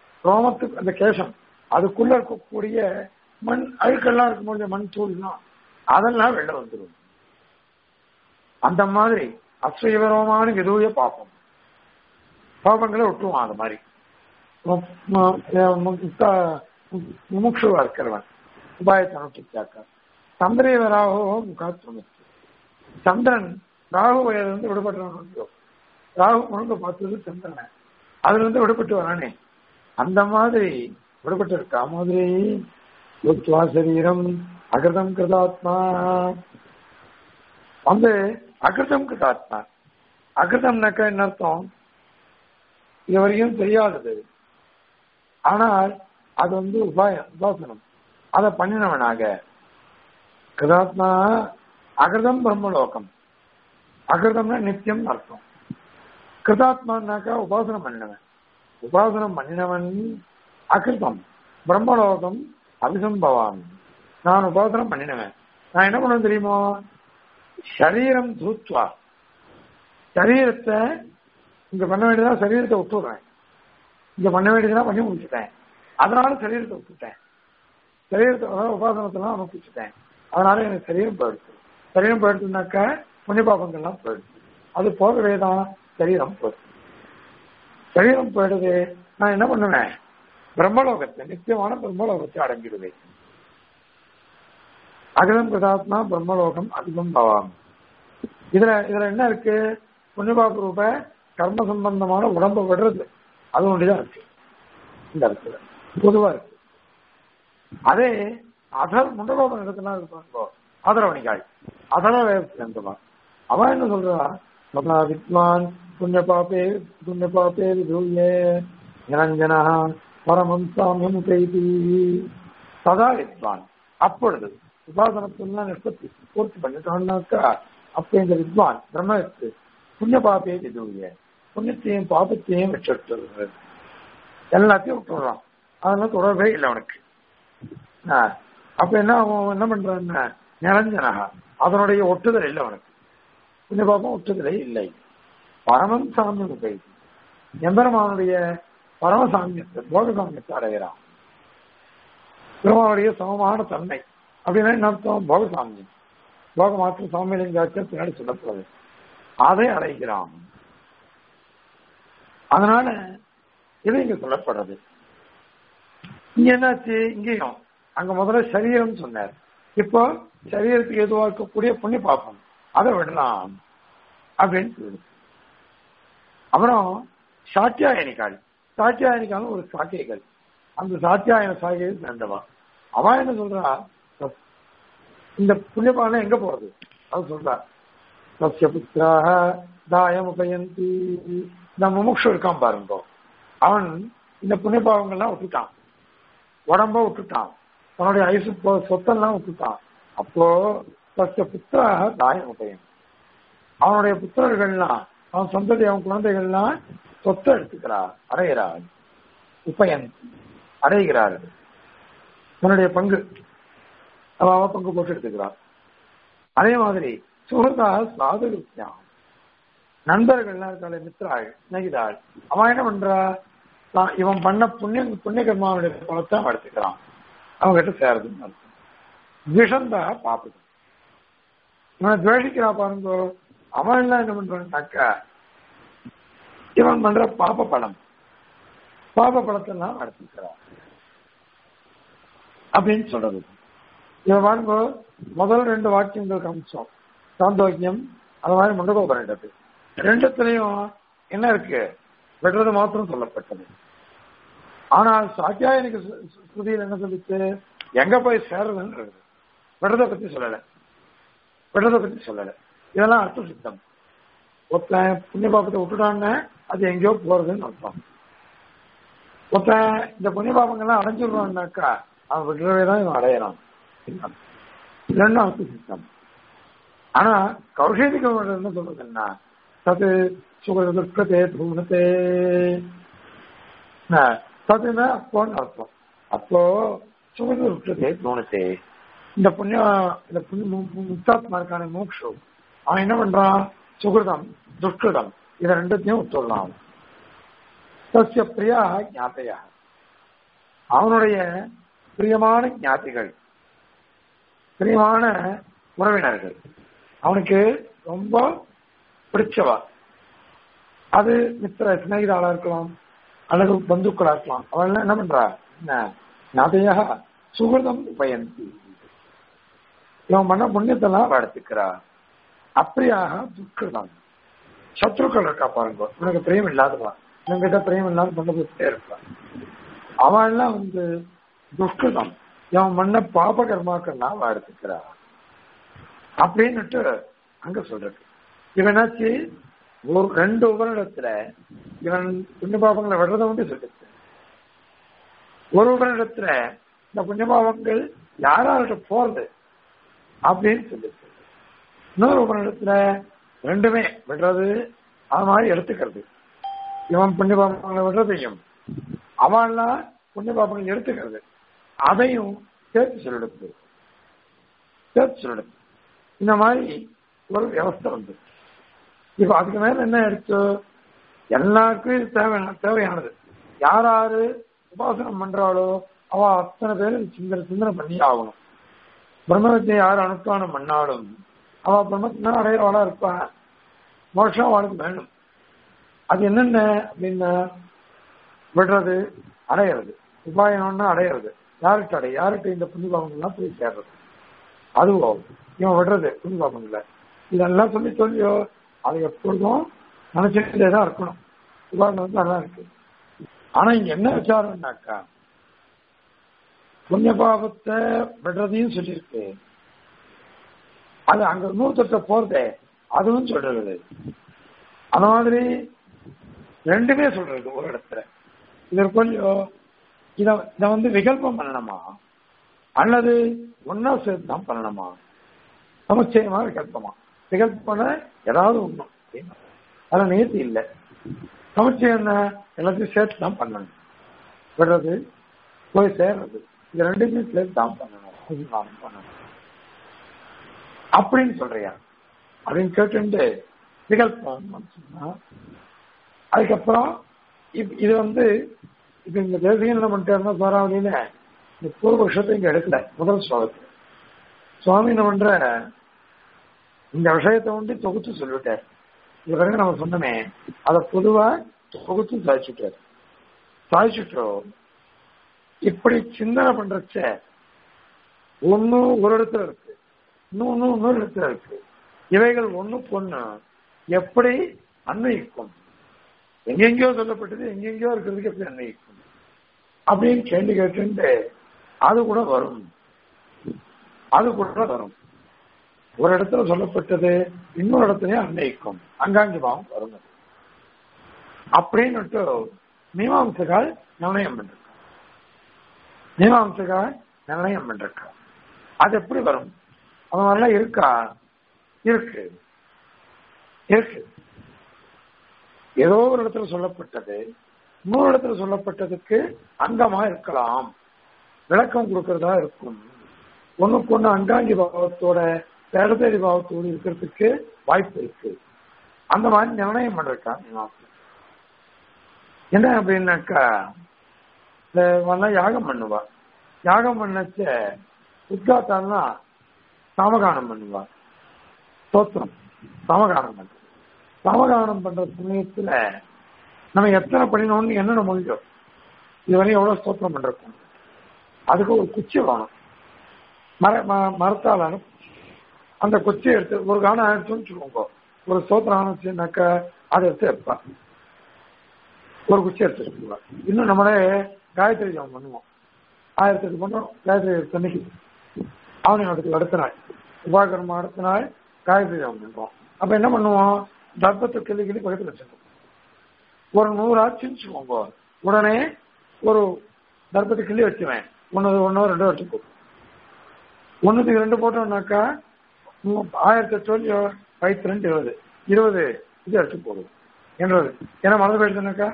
ரோமத்துக்கு அந்த கேசம் அதுக்குள்ள இருக்கக்கூடிய மண் அழுக்கெல்லாம் இருக்கக்கூடிய மண் தூள்லாம் அதெல்லாம் வெளில வந்துடும் அந்த மாதிரி அஸ்வயவரமான விதூய பாப்பம் பாபங்களை விட்டுருவான் அது மாதிரி முமுட்சுவா இருக்கிறவன் உபாயத்தை அனுப்பிச்சாக்க சந்திரேவராகோ முகாத்துவமிச்சு சந்திரன் ராகு வயதிலிருந்து விடுபடுறவன் ராகு முழுங்க பார்த்தது சந்திரனை அதுல இருந்து விடுபட்டு வரானே அந்த மாதிரி விடுபட்டு இருக்கா மாதிரி யுக்துவா சரீரம் அகிருதம் கிருதாத்மா வந்து அகிருதம் கிருதாத்மா அகிருதம்னாக்க என்ன அர்த்தம் இது வரையும் தெரியாதது ஆனால் அது வந்து உபாய உபாசனம் அதை பண்ணினவனாக கிருதாத்மா அகிருதம் பிரம்மலோகம் அகிருதம்னா நித்தியம் அர்த்தம் கிருதாத்மானாக்கா உபாசனம் பண்ணினவன் உபாசனம் பண்ணினவன் அகிருதம் பிரம்மலோகம் அபிசம்பவாமி நான் உபாசனம் பண்ணினவன் நான் என்ன பண்ணுவேன் தெரியுமோ சரீரம் தூத்வா சரீரத்தை இங்க பண்ண வேண்டியதா சரீரத்தை விட்டுடுறேன் இங்க பண்ண வேண்டியதா பண்ணி முடிச்சுட்டேன் அதனால சரீரத்தை விட்டுட்டேன் சரீரத்தை அதாவது உபாசனத்தெல்லாம் அனுப்பிச்சுட்டேன் அதனால எனக்கு சரீரம் போயிடுச்சு சரீரம் போயிடுச்சுனாக்கா புண்ணிய பாபங்கள்லாம் போயிடுச்சு அது போகவே தான் சரீரம் போயிடுச்சு சரீரம் போயிடுது நான் என்ன பண்ணுவேன் பிரம்மலோகத்தை நித்தியமான பிரம்மலோகத்தை அடங்கிடுவேன் அகிலம் கிருதாத்மா பிரம்மலோகம் அதிகம் பவாம் இதுல இதுல என்ன இருக்கு புண்ணியபாப ரூப கர்ம சம்பந்தமான உடம்பை விடுறது அது ஒன்றுதான் இருக்கு இந்த இடத்துல பொதுவா இருக்கு அதே அதர் முண்டகோபம் இடத்துல இருப்பாங்க ஆதரவணிகாய் அதர வேகத்துல இருந்தவா அவன் என்ன சொல்றா சதா வித்வான் புண்ணிய பாப்பே புண்ணிய பாப்பே விதூயே நிரஞ்சனா பரமம் சாமியம் கைதி சதா வித்வான் அப்பொழுது உபாசனத்தெல்லாம் நிற்பத்தி பூர்த்தி பண்ணிட்டோம்னாக்கா அப்ப இந்த வித்வான் பிரம்மத்து புண்ணிய பாப்பே விதூய புண்ணியத்தையும் பாபத்தையும் விட்டு எல்லாத்தையும் விட்டுறான் அதெல்லாம் தொடர்பே இல்லை அவனுக்கு அப்ப என்ன அவன் என்ன பண்றான்னா நிரஞ்சனகா அதனுடைய ஒட்டுதல் இல்லை அவனுக்கு புண்ணிய பாபம் ஒட்டுதலே இல்லை பரமம் சாமியம் கைதி எம்பெருமானுடைய பரமசாமியத்தை போகசாமியத்தை அடைகிறான் பெருமானுடைய சமமான தன்மை அப்படின்னா என்ன அர்த்தம் போகசாமியம் போக மாற்றம் சாமியலிங்காச்ச பின்னாடி சொல்லப்படுறது அதை அடைகிறான் அதனால இது இங்க சொல்லப்படுறது இங்க என்னாச்சு இங்கேயும் அங்க முதல்ல சரீரம் சொன்னார் இப்போ சரீரத்துக்கு எதுவா இருக்கக்கூடிய புண்ணிய பாப்பம் அதை விடலாம் அப்படின்னு சொல்லுது அப்புறம் சாத்தியாயனிக்காள் சாத்தியாயனிக்காலும் ஒரு சாக்கியங்கள் அந்த சாத்தியாயன சாகியை சேர்ந்தவா அவன் என்ன சொல்றா இந்த புண்ணியபானம் எங்க போறது அது சொல்றா சசிய புத்திராக தாயம் உபயந்தி இந்த முமுக்ஷு இருக்கான் பாருங்க அவன் இந்த புண்ணியபாவங்கள்லாம் விட்டுட்டான் உடம்ப விட்டுட்டான் தன்னுடைய ஐசு சொத்தெல்லாம் விட்டுட்டான் அப்போ சசிய புத்திராக தாயம் உபயம் அவனுடைய புத்திரர்கள்லாம் அவன் சந்ததி அவன் குழந்தைகள்லாம் சொத்தை எடுத்துக்கிறார் அடைகிறார் உப்பயன் அடைகிறார்கள் தன்னுடைய பங்கு அவ பங்கு போட்டு எடுத்துக்கிறார் அதே மாதிரி சுகதா சாது நண்பர்கள்லாம் இருக்காள் மித்ராள் நகிதாள் அவன் என்ன பண்றா இவன் பண்ண புண்ணிய புண்ணிய கர்மாவுடைய பலத்தை அவன் எடுத்துக்கிறான் அவங்க கிட்ட சேருதுன்னு அர்த்தம் விஷந்தா பாப்புது இவன் துவேஷிக்கிறா பாருங்க அவன் எல்லாம் என்ன பண்றான்னாக்கா இவன் பண்ற பாப்ப படம் பாப படத்தெல்லாம் எடுத்துக்கிறான் அப்படின்னு சொல்றது இவன் பாருங்க முதல் ரெண்டு வாக்கியங்கள் காமிச்சோம் சாந்தோக்கியம் அது மாதிரி முண்டகோபரிடத்து ரெண்டுத்திலையும் என்ன இருக்கு வெட்டுறது மாத்திரம் சொல்லப்பட்டது ஆனால் சாத்தியாயனுக்கு ஸ்ருதியில் என்ன சொல்லிச்சு எங்க போய் சேர்றதுன்றது வெட்டுறதை பத்தி சொல்லல வெட்டுறதை பத்தி சொல்லல இதெல்லாம் அர்த்த சித்தம் ஒருத்தன் புண்ணிய பாபத்தை விட்டுட்டான்னு அது எங்கேயோ போறதுன்னு அர்த்தம் ஒருத்தன் இந்த புண்ணிய பாபங்கள்லாம் அடைஞ்சிடுறான்னாக்கா அவன் விடுறவே தான் இவன் அடையறான் ரெண்டும் அர்த்த சித்தம் ஆனா கௌஷேதிகம் என்ன சொல்றதுன்னா தது சுகதுக்கத்தே தூணத்தே ததுன்னா அப்போன்னு அர்த்தம் அப்போ சுகதுக்கத்தே தூணத்தே இந்த புண்ணிய இந்த புண்ணிய முக்தாத்மா இருக்கான மோக்ஷு அவன் என்ன பண்றான் சுகிருதம் துஷ்கிருதம் இதை ரெண்டுத்தையும் சொல்லலாம் சசிய பிரியா ஞாத்தையா அவனுடைய பிரியமான ஞாத்திகள் பிரியமான உறவினர்கள் அவனுக்கு ரொம்ப பிடிச்சவா அது மித்திர சிநேகிதாளா இருக்கலாம் அல்லது பந்துக்களா இருக்கலாம் அவள் என்ன பண்றா என்ன நதையா சுகிருதம் பயந்தி இவன் பண்ண புண்ணியத்தெல்லாம் எடுத்துக்கிறா அப்படியாக துக்கிருதம் சத்ருக்கள் இருக்கா பாருங்க உனக்கு பிரியம் இல்லாதவா இவங்கிட்ட பிரியம் இல்லாத பண்ண போயிட்டே இருப்பா அவன் எல்லாம் வந்து துஷ்கிருதம் இவன் பண்ண பாப கர்மாக்கள்லாம் அவ எடுத்துக்கிறா அப்படின்னுட்டு அங்க சொல்றது இவன் என்னாச்சு ஒரு ரெண்டு உபரிடத்துல இவன் புண்ணிய பாபங்களை விடுறத வந்து சொல்லிச்சு ஒரு உபரிடத்துல இந்த புண்ணிய பாபங்கள் யாரார்கிட்ட போறது அப்படின்னு சொல்லிச்சு இன்னொரு உபரிடத்துல ரெண்டுமே விடுறது அது மாதிரி எடுத்துக்கிறது இவன் புண்ணிய பாபங்களை விடுறதையும் அவன்லாம் புண்ணிய பாபங்கள் எடுத்துக்கிறது அதையும் சேர்த்து சொல்லிடுது சேர்த்து சொல்லிடுது இந்த மாதிரி ஒரு வியவஸ்தை வந்து இப்ப அதுக்கு மேல என்ன எடுத்து எல்லாருக்கும் இது தேவையான தேவையானது யார் யாரு உபாசனம் பண்றாளோ அவ அத்தனை பேரும் சிந்தனை சிந்தனை பண்ணி ஆகணும் பிரம்மத்தை யார் அனுஷ்டானம் பண்ணாலும் அவ பிரம்மத்தினா அடையிறவாளா இருப்பா மோஷம் அவளுக்கு வேணும் அது என்னென்ன அப்படின்னா விடுறது அடையிறது உபாயம்னா அடையிறது யார்கிட்ட அடை யார்கிட்ட இந்த புண்ணியபாவங்கள்லாம் போய் சேர்றது அதுவோ இவன் விடுறது புண்ணியபாவங்கள்ல இதெல்லாம் சொல்லி சொல்லியோ அது எப்பொழுதும் நினைச்சுட்டே தான் இருக்கணும் உபாசனம் வந்து நல்லா இருக்கு ஆனா இங்க என்ன விசாரம்னாக்கா புண்ணிய பாவத்தை விடுறதையும் சொல்லியிருக்கு அது அங்க நூத்தட்ட போறதே அதுவும் சொல்றது அந்த மாதிரி ரெண்டுமே சொல்றது ஒரு இடத்துல இது கொஞ்சம் இத இத வந்து விகல்பம் பண்ணணுமா அல்லது ஒன்னா சேர்த்து தான் பண்ணணுமா சமுச்சயமா விகல்பமா விகல்பம்னா ஏதாவது ஒண்ணும் அதில் நேர்த்தி இல்லை சமுச்சயம் என்ன எல்லாத்தையும் சேர்த்து தான் பண்ணணும் விடுறது போய் சேர்றது இது ரெண்டுமே சேர்த்து தான் பண்ணணும் அதுதான் பண்ணணும் அப்படின்னு சொல்றியா அப்படின்னு கேட்டு விகல்பம் சொன்னா அதுக்கப்புறம் இது வந்து இப்ப இந்த தேசியம் என்ன பண்ணிட்டாருன்னா சோராவளியில இந்த பூர்வபக்ஷத்தை இங்க எடுக்கல முதல் ஸ்லோகத்தில் சுவாமி என்ன பண்ற இந்த விஷயத்தை வந்து தொகுத்து சொல்லிவிட்டார் இது வரைக்கும் நம்ம சொன்னோமே அதை பொதுவா தொகுத்து சாதிச்சுட்டார் சாதிச்சுட்டோம் இப்படி சிந்தனை பண்றச்ச ஒண்ணு ஒரு இடத்துல இருக்கு இன்னொன்னு இன்னொரு இடத்துல இருக்கு இவைகள் ஒண்ணுக்கு ஒண்ணு எப்படி அன்வயிக்கும் எங்கெங்கயோ சொல்லப்பட்டது எங்கெங்கயோ இருக்கிறதுக்கு எப்படி அன்வயிக்கும் அப்படின்னு கேள்வி கேட்டு அது கூட வரும் அது கூட வரும் ஒரு இடத்துல சொல்லப்பட்டது இன்னொரு இடத்துலயும் அன்வயிக்கும் அங்காங்கி பாவம் வரும் அப்படின்னுட்டு மீமாம்சகால் நிர்ணயம் பண்ணிருக்கான் மீமாம்சகால் நிர்ணயம் பண்ணிருக்கான் அது எப்படி வரும் அவன் மாதிரிலாம் இருக்கா இருக்கு இருக்கு ஏதோ ஒரு இடத்துல சொல்லப்பட்டது இன்னொரு இடத்துல சொல்லப்பட்டதுக்கு அங்கமா இருக்கலாம் விளக்கம் கொடுக்கறதா இருக்கும் ஒண்ணுக்கு ஒண்ணு அங்காங்கி பாவத்தோட பேடத்தேடி பாவத்தோடு இருக்கிறதுக்கு வாய்ப்பு இருக்கு அந்த மாதிரி நிர்ணயம் பண்ணிருக்கான் என்ன அப்படின்னாக்கா இந்த யாகம் பண்ணுவா யாகம் பண்ணச்ச உத்காத்தான்னா சாமகானம் பண்ணுவா ஸ்தோத்திரம் சாமகானம் பண்ற சாமகானம் பண்ற சமயத்துல நம்ம எத்தனை பண்ணினோம்னு என்னென்ன முடியும் இதுவரையும் எவ்வளவு ஸ்தோத்திரம் பண்றோம் அதுக்கு ஒரு குச்சி வேணும் மர மரத்தாலான அந்த குச்சியை எடுத்து ஒரு காலம் ஆயிடுச்சுன்னு வச்சுக்கோங்க ஒரு ஸ்தோத்திரம் ஆனிச்சுனாக்கா அதை எடுத்து எடுப்பா ஒரு குச்சி எடுத்து வச்சுக்குவா இன்னும் நம்மளே காயத்ரி ஜபம் பண்ணுவோம் ஆயிரத்தி எட்டு பண்ணுறோம் காயத்ரி தண்ணிக்கு அவனை அடுத்து அடுத்த நாள் உபாகரமா அடுத்த நாள் காயத்ரி ஜபம் பண்றோம் அப்ப என்ன பண்ணுவோம் தர்ப்பத்தை கிளி கிளி பக்கத்தில் வச்சிருக்கோம் ஒரு நூறு ஆச்சுன்னு வச்சுக்கோங்க உடனே ஒரு தர்ப்பத்தை கிள்ளி வச்சுவேன் ஒன்று ஒன்றோ ரெண்டோ வச்சுக்கோ ஒன்றுத்துக்கு ரெண்டு போட்டோம்னாக்கா ஆயிரத்தி எட்டு வரையும் வயிற்று ரெண்டு இருபது இருபது இது எடுத்து போடுது என்றது ஏன்னா மறந்து போயிடுச்சுனாக்கா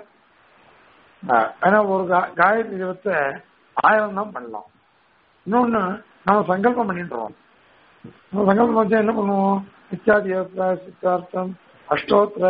ஏன்னா ஒரு காயத்ரி ஜபத்தை ஆயிரம் தான் பண்ணலாம் இன்னொன்னு நம்ம சங்கல்பம் பண்ணிட்டுறோம் நம்ம சங்கல்பம் வச்சா என்ன பண்ணுவோம் நித்யாதி சித்தார்த்தம் அஷ்டோத்திர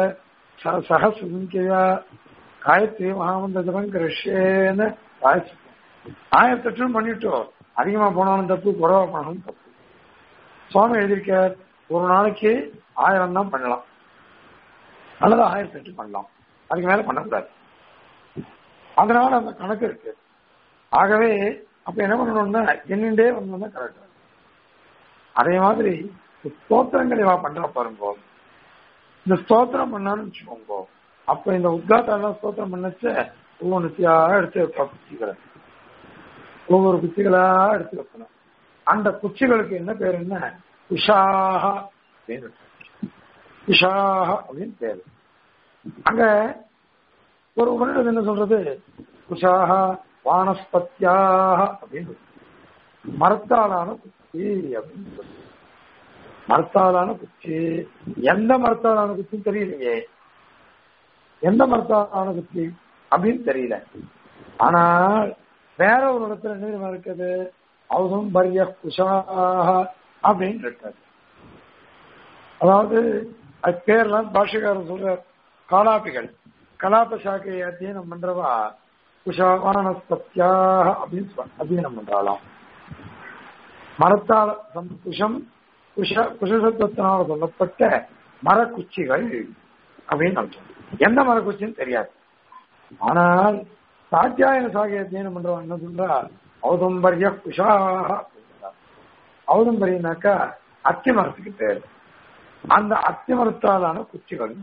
சகசியா காயத்ரி மகாமந்த ஜபம் கிருஷ்யன்னு ஆயிரத்தி எட்டு பண்ணிட்டோம் அதிகமா போனாலும் தப்பு குறவா போனாலும் தப்பு சுவாமி எழுதியிருக்கார் ஒரு நாளைக்கு ஆயிரம் தான் பண்ணலாம் அல்லது ஆயிரத்தி எட்டு பண்ணலாம் அதுக்கு மேல பண்ணக்கூடாது அதனால அந்த கணக்கு இருக்கு ஆகவே அப்ப என்ன பண்ணணும்னா என்னண்டே வந்தோம்னா கரெக்ட் அதே மாதிரி ஸ்தோத்திரங்கள் இவா பண்ற பாருங்க இந்த ஸ்தோத்திரம் பண்ணான்னு வச்சுக்கோங்க அப்ப இந்த உத்காத்தெல்லாம் ஸ்தோத்திரம் பண்ணச்ச ஒவ்வொன்றுத்தியா எடுத்து வைப்பா குச்சிகளை ஒவ்வொரு குச்சிகளா எடுத்து வைக்கணும் அந்த குச்சிகளுக்கு என்ன பேர் என்ன விஷாக அப்படின்னு விஷாக அப்படின்னு பேரு அங்க ஒரு உபனிடம் என்ன சொல்றது குஷாக வானஸ்பத்தியாக அப்படின்னு மரத்தாலான குச்சி அப்படின்னு சொல்றது மரத்தாலான குச்சி எந்த மரத்தாலான குச்சின்னு தெரியலையே எந்த மரத்தாலான குச்சி அப்படின்னு தெரியல ஆனால் வேற ஒரு இடத்துல என்ன இருக்குது அவதும் பரிய குஷாக அப்படின்னு இருக்காது அதாவது அது பேர்லாம் பாஷகாரர் சொல்ற காலாபிகள் கலாப சாக்கையை அத்தியனம் பண்றவா குஷாவானஸ்பத்தியாக அப்படின்னு சொல்ல- அத்தியனம் பண்றாளாம் மரத்தால் சம்- குஷம் குஷ குஷசத்துவத்தினால் சொல்லப்பட்ட மரக்குச்சிகள் அப்படின்னு அர்த்தம் எந்த மரக்குச்சின்னு தெரியாது ஆனால் சாத்தியாயன சாகை அத்தியனம் பண்றவன் என்ன சொல்றா ஔதம்பரிய குஷாக அப்படிங்கிறார். ஔதம்பரியனாக்கா அத்தி மரத்துக்கு பேர் அந்த அத்தி மரத்தாலான குச்சிகள்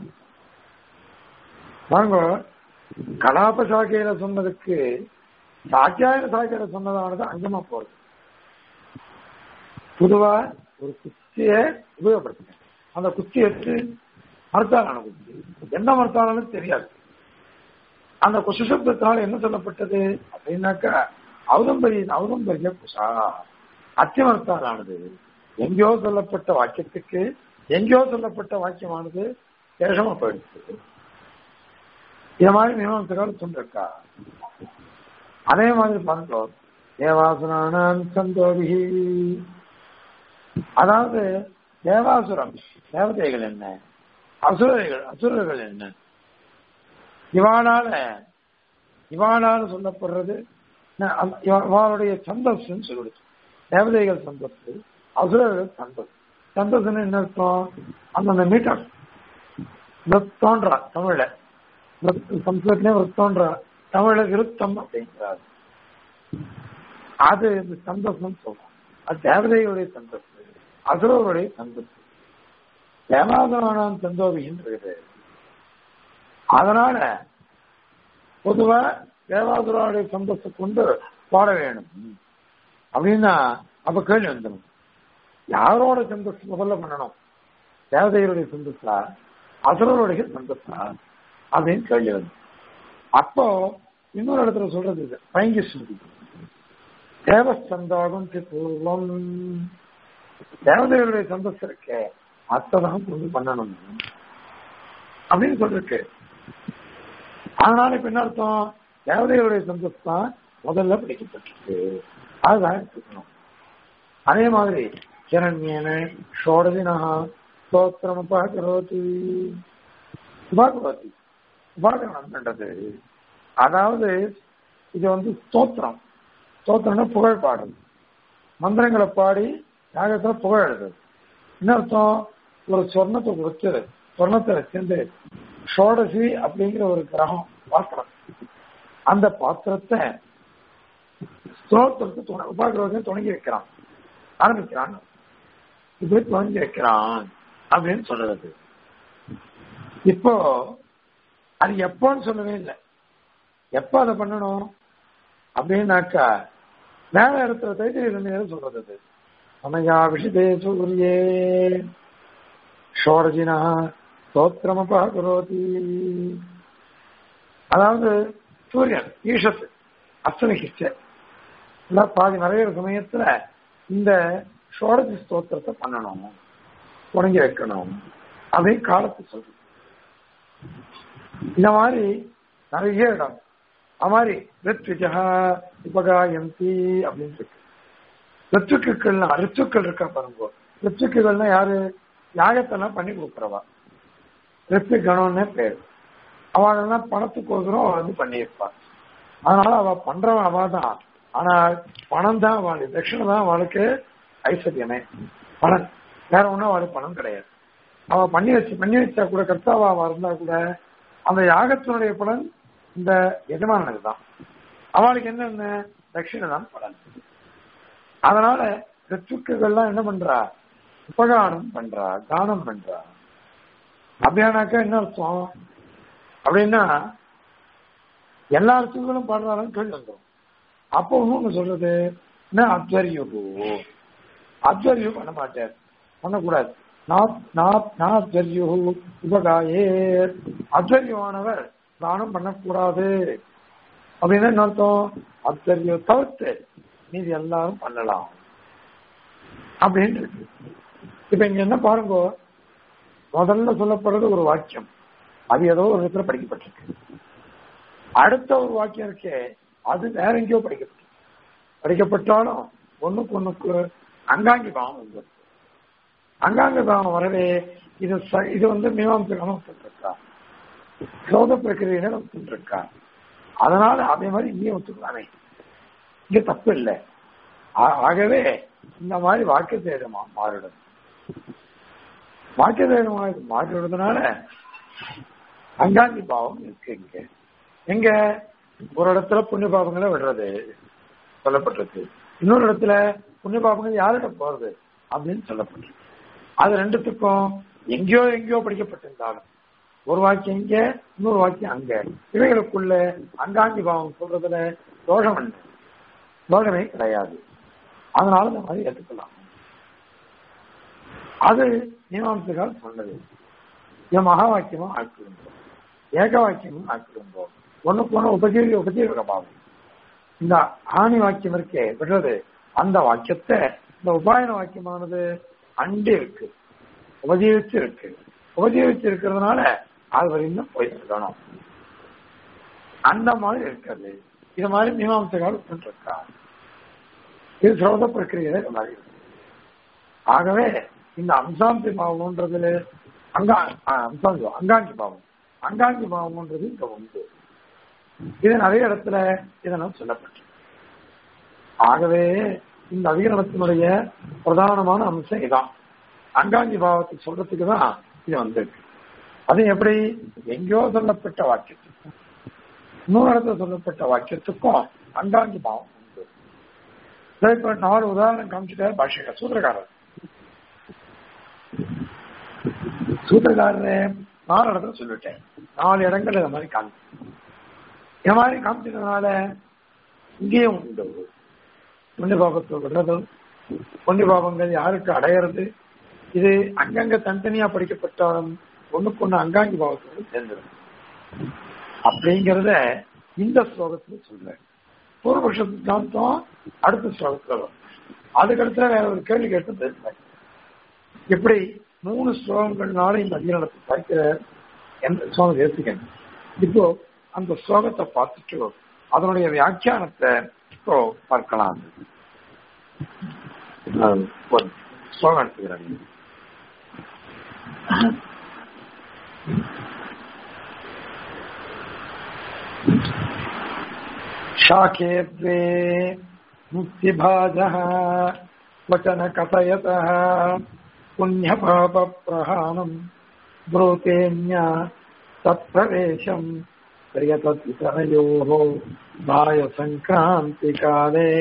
வாங்க கலாப சாக்கையில சொன்னதுக்கு சாத்தியாயன சாக்கையில சொன்னதானது அங்கமா போறது பொதுவா ஒரு குச்சிய உபயோகப்படுத்துங்க அந்த குச்சி எடுத்து மரத்தாலான குச்சி எந்த மரத்தாலும் தெரியாது அந்த குசுசப்தத்தினால என்ன சொல்லப்பட்டது அப்படின்னாக்கா அவுதம்பரிய அவுதம்பரிய குஷா அத்திமரத்தாலானது எங்கேயோ சொல்லப்பட்ட வாக்கியத்துக்கு எங்கேயோ சொல்லப்பட்ட வாக்கியமானது தேசமா போயிடுச்சு இது மாதிரி மீமாசகால் சொல்லிருக்கா அதே மாதிரி பார்த்தோம் தேவாசுரானாம் சந்தோகி அதாவது தேவாசுரம் தேவதைகள் என்ன அசுரர்கள் அசுரர்கள் என்ன இவாளால இவாளால சொல்லப்படுறது ந- அந்த- இவ- இவாளுடைய சந்தஸ்ன்னு சொல்லிடுச்சு தேவதைகள் சந்தஸ்து அசுரர்கள் சந்தஸ் சந்தஸ்ன்னு என்ன அர்த்தம் அந்தந்த மீட்டர் விருத்தோன்றா தமிழ்ல விருத்- சம்ஸ்கிருதத்திலே விருத்தோன்றா தமிழ்ல விருத்தம் அப்படிங்கிறார் அது இந்த சந்தோஷம் சொல்றோம் அது தேவதைகளுடைய சந்தோஷம் அசுரர்களுடைய சந்தோஷம் தேவாதனான சந்தோபின்னு இருக்குது அதனால பொதுவா தேவாதுராவுடைய சந்தோஷத்தை கொண்டு பாட வேணும் அப்படின்னா அப்ப கேள்வி வந்துடும் யாரோட சந்தோஷம் முதல்ல பண்ணணும் தேவதைகளுடைய சந்தோஷா அசுரருடைய சந்தோஷா அப்படின்னு கேள்வி வந்து அப்போ இன்னொரு இடத்துல சொல்றது இது பைங்கி ஸ்ருதி தேவசந்தாகம் பூர்வம் தேவதைகளுடைய சந்தோஷம் இருக்கே அத்ததான் கொண்டு பண்ணணும் அப்படின்னு சொல்லிருக்கு அதனால இப்ப என்ன அர்த்தம் தேவதைகளுடைய சந்தோஷம் தான் முதல்ல பிடிக்கப்பட்டிருக்கு அதுதான் எடுத்துக்கணும் அதே மாதிரி கிரண்யன ஷோடதினா ஸ்தோத்திரம் உபாகரோதி உபாகரோதி உபாகரணம் பண்றது அதாவது இது வந்து ஸ்தோத்திரம் ஸ்தோத்திரம்னா புகழ் பாடல் மந்திரங்களை பாடி யாகத்துல புகழ் எழுதுறது என்ன அர்த்தம் ஒரு சொர்ணத்தை கொடுத்து சொர்ணத்தை வச்சிருந்து ஷோடசி அப்படிங்கிற ஒரு கிரகம் பாத்திரம் அந்த பாத்திரத்தை ஸ்தோத்திரத்தை துணை உபாகிரகத்தை தொடங்கி வைக்கிறான் ஆரம்பிக்கிறான் இப்படி தொடங்கி வைக்கிறான் அப்படின்னு சொல்றது இப்போ அது எப்போன்னு சொல்லவே இல்லை எப்போ அதை பண்ணணும் அப்படின்னாக்கா மேல இடத்துல தைத்திரிய சொல்றது அது சமயா விஷிதே சூரியே ஷோரஜினா ஸ்தோத்திரமபா கரோதி அதாவது சூரியன் ஈஷத்து அஸ்தமிக்கிச்ச இல்ல பாதி நிறைய சமயத்துல இந்த ஷோரஜி ஸ்தோத்திரத்தை பண்ணணும் தொடங்கி வைக்கணும் அப்படின்னு காலத்து சொல்றது இந்த மாதிரி நிறைய இடம் அது மாதிரி ரித்விஜா உபகாயந்தி அப்படின்னு இருக்கு ரித்துக்குகள்னா ரித்துக்கள் இருக்கா பாருங்க ரித்துக்குகள்னா யாரு யாகத்தெல்லாம் பண்ணி கொடுக்குறவா ரித்து கணம்னே பேர் அவளெல்லாம் பணத்துக்கோசரம் அவள் வந்து பண்ணியிருப்பா அதனால அவ பண்றவன் அவ தான் ஆனா பணம் தான் அவள் தட்சிணை தான் அவளுக்கு ஐஸ்வர்யமே பணம் வேற ஒன்றும் அவளுக்கு பணம் கிடையாது அவ பண்ணி வச்சு பண்ணி வச்சா கூட கர்த்தாவா இருந்தா கூட அந்த யாகத்தினுடைய பலன் இந்த எஜமானனுக்கு தான் அவளுக்கு என்னென்ன தட்சிணை தான் பலன் அதனால ரித்துக்குகள்லாம் என்ன பண்றா உபகாரம் பண்றா தானம் பண்றா அப்படியானாக்கா என்ன அர்த்தம் அப்படின்னா எல்லா ரித்துக்களும் பாடுறாலும் கேள்வி வந்துடும் அப்போ ஒண்ணு சொல்றது என்ன அத்வரியம் அத்வரியம் பண்ண மாட்டார் பண்ணக்கூடாது உபகாயே அத்வரியமானவர் தானம் பண்ணக்கூடாது அப்படின்னு என்ன அர்த்தம் அத்வரியம் தவிர்த்து மீதி எல்லாரும் பண்ணலாம் அப்படின்னு இருக்கு இப்ப இங்க என்ன பாருங்க முதல்ல சொல்லப்படுறது ஒரு வாக்கியம் அது ஏதோ ஒரு இடத்துல படிக்கப்பட்டிருக்கு அடுத்த ஒரு வாக்கியம் இருக்கே அது வேற எங்கேயோ படிக்கப்பட்டு படிக்கப்பட்டாலும் ஒண்ணுக்கு ஒண்ணுக்கு அங்காங்கி பாவம் வந்து அங்காங்க பாவம் வரவே இது இது வந்து மீமாம்சகம் ஒத்துருக்கா சோத பிரக்கிரியினர் ஒத்துருக்கா அதனால அதே மாதிரி இங்கேயும் ஒத்துக்கலாமே இங்க தப்பு இல்லை ஆகவே இந்த மாதிரி வாக்கிய சேதமா மாறிடும் வாக்கிய சேதமா மாறிடுறதுனால அங்காங்கி பாவம் இருக்கு இங்க எங்க ஒரு இடத்துல புண்ணிய பாவங்களை விடுறது சொல்லப்பட்டிருக்கு இன்னொரு இடத்துல புண்ணிய பாவங்கள் யாரிடம் போறது அப்படின்னு சொல்லப்பட்டிருக்கு அது ரெண்டுத்துக்கும் எங்கேயோ எங்கேயோ படிக்கப்பட்டிருந்தாலும் ஒரு வாக்கியம் இங்க இன்னொரு வாக்கியம் அங்க இவைகளுக்குள்ள அங்காங்கி பாவம் சொல்றதுல தோஷம் என்ன தோஷமே கிடையாது அதனால இந்த மாதிரி ஏற்றுக்கலாம் அது மீமாம்சகால் சொன்னது என் மகா வாக்கியமும் ஆக்கிருந்தோம் ஏக வாக்கியமும் ஆக்கிருந்தோம் ஒண்ணுக்கு ஒண்ணு உபஜீவி உபஜீவக பாவம் இந்த ஆணி வாக்கியம் இருக்கே விடுறது அந்த வாக்கியத்தை இந்த உபாயன வாக்கியமானது அண்டி இருக்கு உபஜீவிச்சு இருக்கு உபஜீவிச்சு இருக்கிறதுனால அது வரையும் போயிருக்கணும் அந்த மாதிரி இருக்கிறது இது மாதிரி மீமாம்சகால் இருக்கா இது சிரவத பிரக்கிரியில இந்த மாதிரி இருக்கு ஆகவே இந்த அம்சாந்தி பாவம்ன்றது அங்கா அம்சாந்தி அங்காங்கி பாவம் அங்காங்கி பாவம்ன்றது இங்க உண்டு இது நிறைய இடத்துல இதெல்லாம் சொல்லப்பட்டு ஆகவே இந்த அதிகரணத்தினுடைய பிரதானமான அம்சம் இதான் அங்காங்கி பாவத்தை சொல்றதுக்கு தான் இது வந்திருக்கு அது எப்படி எங்கேயோ சொல்லப்பட்ட வாக்கியத்துக்கும் இன்னொரு இடத்துல சொல்லப்பட்ட வாக்கியத்துக்கும் அங்காங்கி பாவம் உண்டு இப்ப நாலு உதாரணம் காமிச்சுட்டார் பாஷைக்கர் சூத்திரக்காரர் சூத்திரக்காரரு நாலு இடத்துல சொல்லிட்டேன் நாலு இடங்கள் இந்த மாதிரி காமி இந்த மாதிரி காமிச்சதுனால இங்கேயும் உண்டு புண்ணிய பாபத்தை விடுறதும் புண்ணிய பாபங்கள் யாருக்கு அடையிறது இது அங்கங்க தனித்தனியா படிக்கப்பட்டாலும் ஒண்ணுக்கு ஒண்ணு அங்காங்கி பாவத்தோடு சேர்ந்துடும் அப்படிங்கிறத இந்த ஸ்லோகத்துல சொல்றேன் பூர்வபக்ஷ சித்தாந்தம் அடுத்த ஸ்லோகத்துல வரும் அதுக்கடுத்துல வேற ஒரு கேள்வி கேட்டு பேசுறேன் எப்படி மூணு ஸ்லோகங்கள்னால இந்த அதிகாரத்தை பார்க்கிற எந்த சுவாமி பேசுகிறேன் இப்போ அந்த ஸ்லோகத்தை பார்த்துட்டு அதனுடைய வியாக்கியானத்தை இப்போ பார்க்கலாம் ஒரு ஸ்லோகம் எடுத்துக்கிறேன் शाखे द्वे मुक्तिभाजः वचन कथयतः पुण्यपापप्रहाणम् ब्रूतेन्या तत्प्रवेशम् प्रियतद्वितरयोः भायसङ्क्रान्तिकाले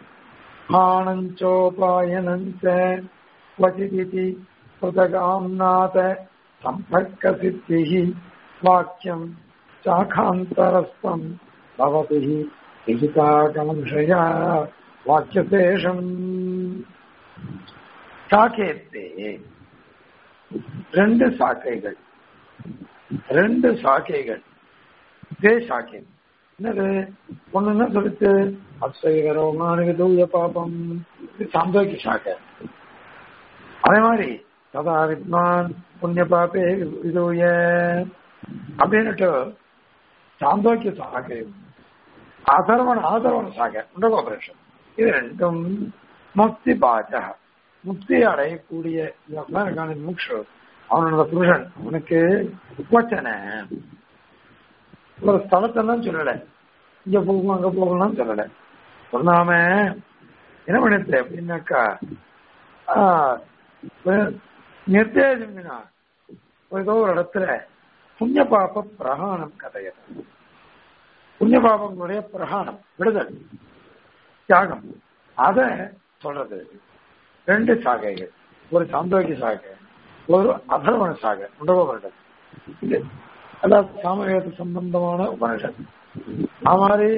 हाणञ्चोपायनम् च क्वचिदिति पृथगाम्नाथ सम्पर्कसिद्धिः वाक्यम् शाखान्तरस्थम् भवति विहिताकमंशया वाक्यशेषम् சாக்கேத்தே ரெண்டு சாக்கைகள் ரெண்டு சாக்கைகள் இதே சாக்கை என்னது ஒண்ணு என்ன சொல்லிட்டு அஸ்வகரோமான தூய பாபம் இது சாந்தோக்கிய சாக்கை அதே மாதிரி சதா வித்மான் புண்ணிய பாப்பே விதூய அப்படின்னுட்டு சாந்தோக்கிய சாகை அதர்வன ஆதரவன சாகை உண்டகோபரேஷன் இது ரெண்டும் முக்தி பாஜக முக்தி அடையக்கூடிய இருக்கான மூக்ஷு அவனோட புருஷன் அவனுக்கு வச்சன ஒரு ஸ்தலத்தெல்லாம் சொல்லல இங்க போகணும் அங்க போகணும்னு சொல்லல சொல்லாம என்ன பண்ணிட்டு அப்படின்னாக்கா நிர்தேசமினா ஏதோ ஒரு இடத்துல புண்ணிய பாப பிரகாணம் கதைய புண்ணிய பாபங்களுடைய பிரகாணம் விடுதல் தியாகம் அத சொல்றது ரெண்டு சாகைகள் ஒரு சாந்தோக்கிய சாகை ஒரு அதர்வண சாகை உண்டவ வருடம் இது அதாவது சாமவேத சம்பந்தமான உபனிஷத் அது மாதிரி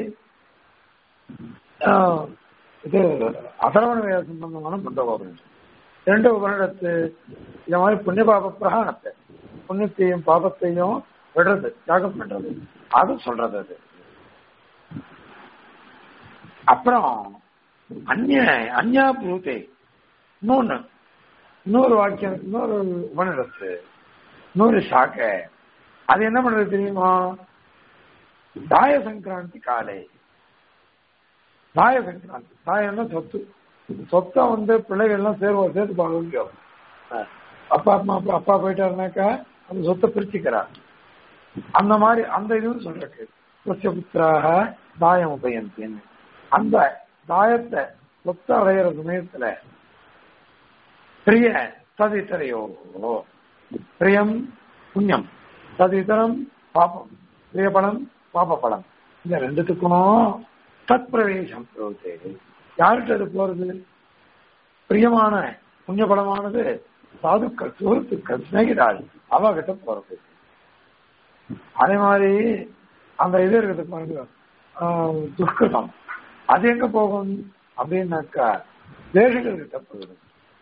ஆஹ், இது அதர்வண வேத சம்பந்தமான முண்டவ உபனிஷத் ரெண்டு உபனிடத்து இந்த மாதிரி புண்ணிய பாப பிரகாணத்தை புண்ணியத்தையும் பாபத்தையும் விடுறது தியாகம் பண்றது அது சொல்றது அது அப்புறம் அந்நிய அந்யா பூதே இன்னொன்னு இன்னொரு வாக்கியம் இன்னொரு உபனிடத்து இன்னொரு சாக்கை அது என்ன பண்றது தெரியுமா தாய சங்கராந்தி காலை தாய சங்கராந்தி தாயம்னா சொத்து சொத்தை வந்து பிள்ளைகள் எல்லாம் சேர்வா சேர்த்து பார்க்க அப்பா அம்மா அப்பா அப்பா போயிட்டாருனாக்கா அந்த சொத்தை பிரிச்சுக்கிறார் அந்த மாதிரி அந்த இதுவும் சொல்றக்கு புத்திய புத்திராக தாயம் உபயந்தின்னு அந்த தாயத்தை சொத்தை அடையிற சமயத்துல பிரிய ததித்தரையோ பிரியம் புண்ணியம் ததித்தரம் பாபம் பிரிய பலம் பாப பலம் இந்த ரெண்டுத்துக்கும் தத் பிரவேசம் யார்கிட்ட அது போறது பிரியமான புண்ணிய பலமானது சாதுக்கள் சுகத்துக்கள் சிநேகிதாள் அவகிட்ட போறது அதே மாதிரி அந்த இது இருக்குது பாருங்க ஆஹ், துஷ்கிருதம் அது எங்க போகும் அப்படின்னாக்கா தேசிகள் கிட்ட போகுது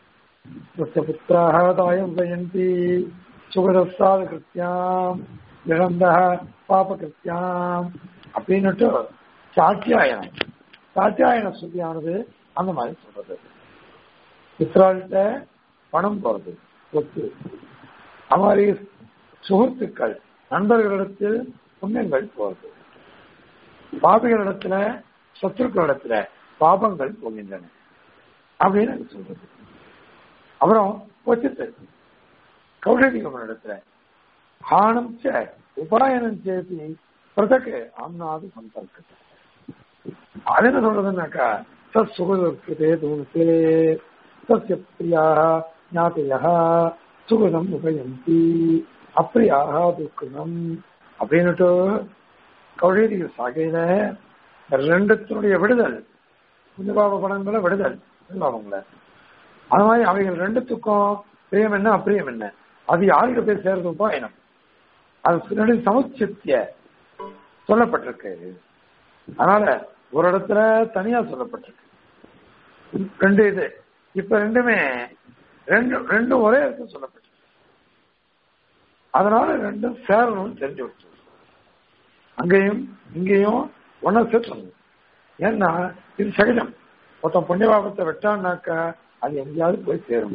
புத்திராக தாயம் பயந்தி சுகதஸ்தாத கிருத்தியாம் இழந்த பாப கிருத்தியாம் அப்படின்னுட்டு சாத்தியாயனம் சாத்தியாயன சுத்தியானது அந்த மாதிரி சொல்றது பித்ராள்கிட்ட பணம் போறது சொத்து அது மாதிரி சுகத்துக்கள் நண்பர்களிடத்தில் புண்ணியங்கள் போறது பாபிகளிடத்துல சத்துருக்களிடத்துல பாபங்கள் போகின்றன அப்படின்னு அது சொல்றது அப்புறம் கொச்சித்து கௌஷதிகமனிடத்துல ஹானம் ச உபாயனம் சேதி பிரதக்கு ஆம்னாது சம்பர்க்க அது என்ன சொல்றதுன்னாக்கா தத் சுகதே தூணத்தே தஸ்ய பிரியாக ஞாத்தையா சுகதம் உபயந்தி அப்பிரியாக துக்கதம் அப்படின்னுட்டு கௌஷதிக சாகையில ரெண்டுத்தினுடைய விடுதல் புண்ணியபாப படங்களை விடுதல் அவங்கள அது மாதிரி அவைகள் ரெண்டுத்துக்கும் பிரியம் என்ன அப்பிரியம் என்ன அது யாருக்கு போய் சேர்றது உபாயனம் அது ரெண்டு சமுச்சித்திய சொல்லப்பட்டிருக்கு அதனால ஒரு இடத்துல தனியா சொல்லப்பட்டிருக்கு ரெண்டு இது இப்ப ரெண்டுமே ரெண்டு ரெண்டும் ஒரே இடத்துல சொல்லப்பட்டிருக்கு அதனால ரெண்டும் சேரணும்னு தெரிஞ்சு வச்சு அங்கேயும் இங்கேயும் ஒன்ன சேர்த்தணும் ஏன்னா இது சகஜம் மொத்தம் புண்ணியபாபத்தை வெட்டான்னாக்கா அது எங்கேயாவது போய் சேரும்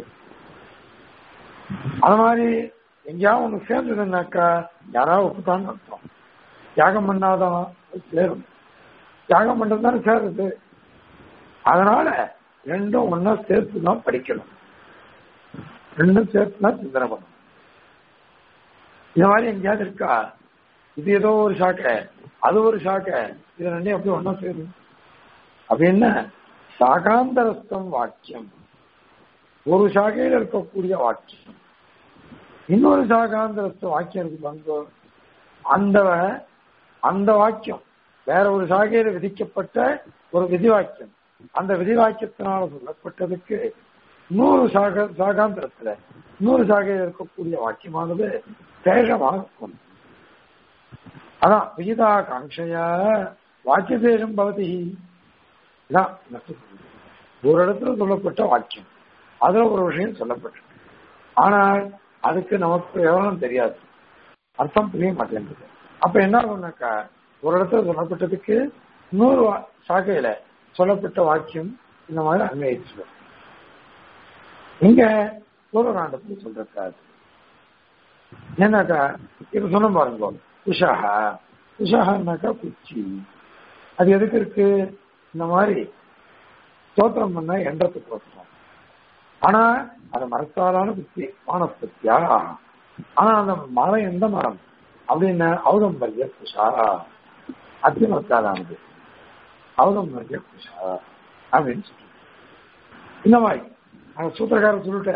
அது மாதிரி எங்கேயாவது ஒண்ணு சேர்ந்ததுன்னாக்கா யாராவது ஒப்புத்தான்னு அர்த்தம் தியாகம் பண்ணாதான் அது சேரும் தியாகம் பண்றது தானே சேருது அதனால ரெண்டும் ஒன்னா சேர்த்து தான் படிக்கணும் ரெண்டும் சேர்த்து தான் சிந்தனை பண்ணணும் இந்த மாதிரி எங்கேயாவது இருக்கா இது ஏதோ ஒரு சாக்கை அது ஒரு சாக்கை இது ரெண்டையும் எப்படி ஒன்னா சேரும் அப்படின்னா சாகாந்தரஸ்தம் வாக்கியம் ஒரு சாகையில் இருக்கக்கூடிய வாக்கியம் இன்னொரு சாகாந்தரஸ்த வாக்கியம் இருக்கு பாருங்க அந்த அந்த வாக்கியம் வேற ஒரு சாகையில விதிக்கப்பட்ட ஒரு விதி வாக்கியம் அந்த விதி வாக்கியத்தினால சொல்லப்பட்டதுக்கு நூறு சாக சாகாந்திரத்துல நூறு சாகையில் இருக்கக்கூடிய வாக்கியமானது சேஷமாக இருக்கும் அதான் விகிதா காங்கையா வாக்கிய சேஷம் பவதி இதான் ஒரு இடத்துல சொல்லப்பட்ட வாக்கியம் அதுல ஒரு விஷயம் சொல்லப்பட்டிருக்கு ஆனால் அதுக்கு நமக்கு எவ்வளவு தெரியாது அர்த்தம் புரிய மாட்டேங்குது அப்ப என்ன ஆகும்னாக்கா ஒரு இடத்துல சொல்லப்பட்டதுக்கு நூறு வா- சாக்கையில சொல்லப்பட்ட வாக்கியம் இந்த மாதிரி அன்வயிச்சு இங்க பூர்வகாண்டத்துல சொல்றாரு ஏன்னாக்கா இப்ப சொன்ன பாருங்க உஷாகா உஷாகனாக்கா குச்சி அது எதுக்கு இருக்கு இந்த மாதிரி ஸ்தோத்திரம் பண்ண எண்ணத்துக்கு வசனம் ஆனா அது மரத்தாலான குச்சி வானஸ்பத்தியா ஆனா அந்த மரம் எந்த மரம் அப்படின்னு ஔதம்பரிய குஷா அத்தியமத்தாலானது ஔதம்பரிய குஷா அப்படின்னு சொல்லி இந்த மாதிரி அந்த சூத்திரக்காரர் சொல்லிட்டார்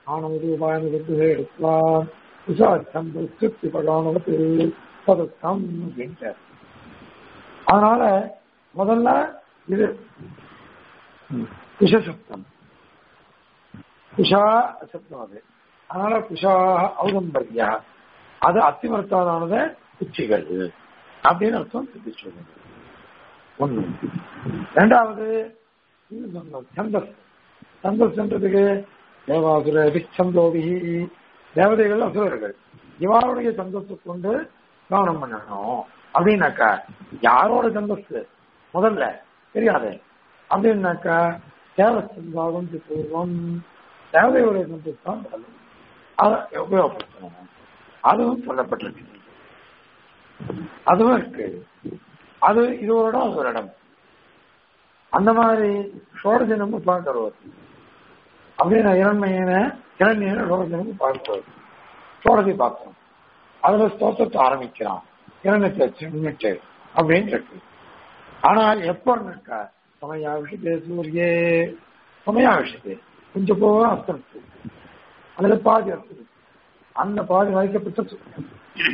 ஆனமரூபாயன விருதுகை எடுக்கலாம் விசாரித்தம் திருப்தி பகானவத்து பதத்தம் அப்படின்ட்டார் அதனால முதல்ல இது குஷசப்தம் குஷா சப்தம் அது அதனால குஷா ஔதம்பர்யா அது அத்திமரத்தாலானத குச்சிகள் அப்படின்னு அர்த்தம் சொல்லி சொல்லுங்க ஒண்ணு ரெண்டாவது இது சொன்னோம், சந்தஸ் சந்தஸ்ன்றதுக்கு தேவாசுர சந்தோபி தேவதைகள் அசுரர்கள் இவாருடைய சந்தத்தை கொண்டு கவனம் பண்ணணும் அப்படின்னாக்கா யாரோட சந்தஸ் முதல்ல தெரியாது அப்படின்னாக்கா தேவசந்தாவும் பூர்வம் தேவதையுடைய சந்தஸ் தான் முதல்ல. அதை உபயோகப்படுத்தணும் அதுவும் சொல்லப்பட்டிருக்கு அதுவும் இருக்கு அது இது ஒரு இடம் அது ஒரு இடம் அந்த மாதிரி ஷோடஜனமும் பார்க்கிறோம் அப்படின்னு இரண்மையின இரண்மையின ஷோடஜனமும் பார்க்கிறோம் ஷோடஜை பார்க்கணும் அதுல ஸ்தோத்திரத்தை ஆரம்பிக்கிறான் இரண்டத்தை சின்னிட்டு அப்படின்னு இருக்கு ஆனால் எப்போன்னாக்கா சமயா விஷயத்தே சூரியே சமயா விஷயத்தே கொஞ்சம் போக அர்த்தம் இருக்கு அதுல பாதி அர்த்தம் இருக்கு. அந்த பாதி வாய்க்கப்பட்ட சொல்லணும்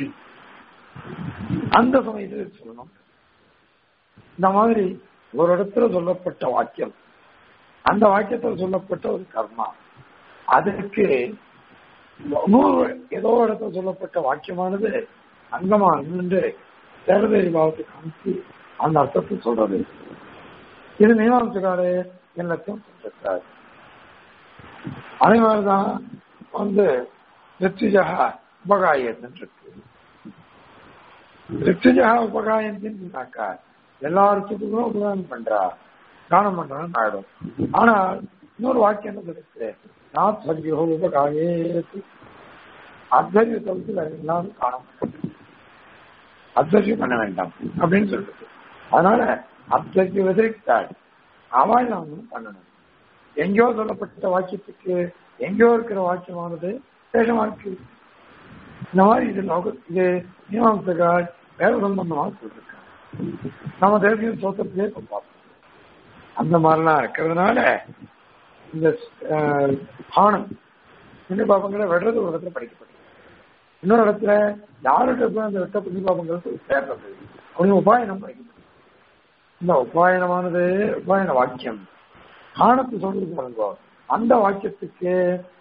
அந்த சமயத்தில் சொல்லணும் இந்த மாதிரி ஒரு இடத்துல சொல்லப்பட்ட வாக்கியம் அந்த வாக்கியத்தில் சொல்லப்பட்ட ஒரு கர்மா அதற்கு நூறு ஏதோ இடத்துல சொல்லப்பட்ட வாக்கியமானது அங்கமா நின்று தேவதேவி பாவத்தை காமிச்சு அந்த அர்த்தத்தை சொல்றது இது மீமாம்சக்காரு எல்லாத்தையும் சொல்லிருக்காரு அதே மாதிரிதான் வந்து ரித்துஜகா உபகாயத்தின் இருக்கு ரித்துஜகா உபகாயத்தின்னாக்கா எல்லா அர்த்தத்துக்கும் உபகாரம் பண்றா தானம் பண்றான்னு ஆயிடும் ஆனால் இன்னொரு வாக்கியம் என்ன இருக்கு நான் சரியோ உபகாயே அத்தரிய தவிர்த்து வேற எல்லாரும் காண மாட்டேன் அத்தரியம் பண்ண வேண்டாம் அப்படின்னு சொல்றது அதனால அத்தரிக்கு விதிரித்தாள் அவள் நாம் பண்ணணும் எங்கேயோ சொல்லப்பட்ட வாக்கியத்துக்கு எங்கேயோ இருக்கிற வாக்கியமானது சேஷமா இருக்கு இந்த மாதிரி இது லோக இது மீமாம்சகால் வேற சம்பந்தமாக சொல்லிருக்காங்க நம்ம தேசிய சோத்திரத்திலே இப்ப பார்ப்போம் அந்த மாதிரிலாம் இருக்கிறதுனால இந்த அஹ், ஆணம் புண்ணிய பாபங்களை விடுறது ஒரு இடத்துல படிக்கப்பட்டது இன்னொரு இடத்துல யார்கிட்ட போய் அந்த வெட்ட புண்ணிய பாபங்கள் போய் சேர்றது அப்படின்னு உபாயனம் படிக்கப்பட்டது இந்த உபாயனமானது உபாயன வாக்கியம் ஆணத்து சொல்றது பாருங்க அந்த வாக்கியத்துக்கு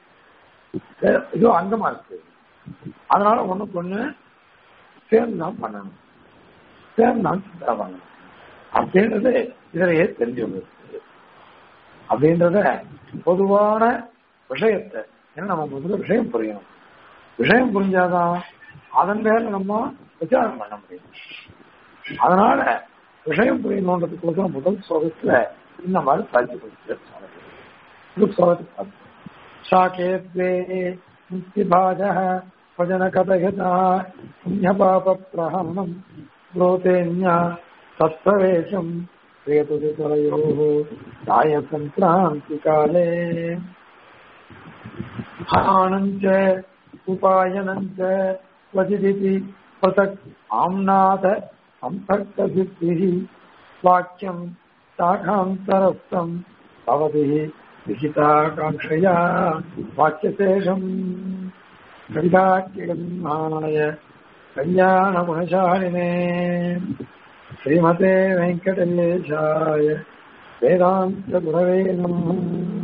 அஹ், இது அங்கமா இருக்கு அதனால ஒண்ணுக்கு ஒண்ணு சேர்ந்து தான் பண்ணணும் சேர்ந்து தான் சிந்தா பண்ணணும் அப்படின்றது இதிலேயே தெரிஞ்சு வந்துருக்கு அப்படின்றத பொதுவான விஷயத்தை ஏன்னா நம்ம முதல்ல விஷயம் புரியணும் விஷயம் புரிஞ்சாதான் அதன் மேல நம்ம விசாரம் பண்ண முடியும் அதனால விஷயம் புரியணுன்றதுக்கோசரம் முதல் சோகத்துல இந்த மாதிரி சாட்சி கொடுத்து சோகத்துக்கு शाकेत्वे मुक्तिभाजः भजनकथयता पुण्यपापप्रहरणम् ब्रोतेन्या तत्प्रवेशम् प्रियतुदितरयोः दायसङ्क्रान्तिकाले हानम् च उपायनम् च क्वचिदिति पृथक् आम्नाथ सम्पर्कसिद्धिः वाक्यम् शाखान्तरस्थम् भवति विहिताकाङ्क्षया वाक्यशेषम् कविताकिगन्माय कल्याणगुणशालिने श्रीमते वेङ्कटेशाय वेदान्तगुरवे नमः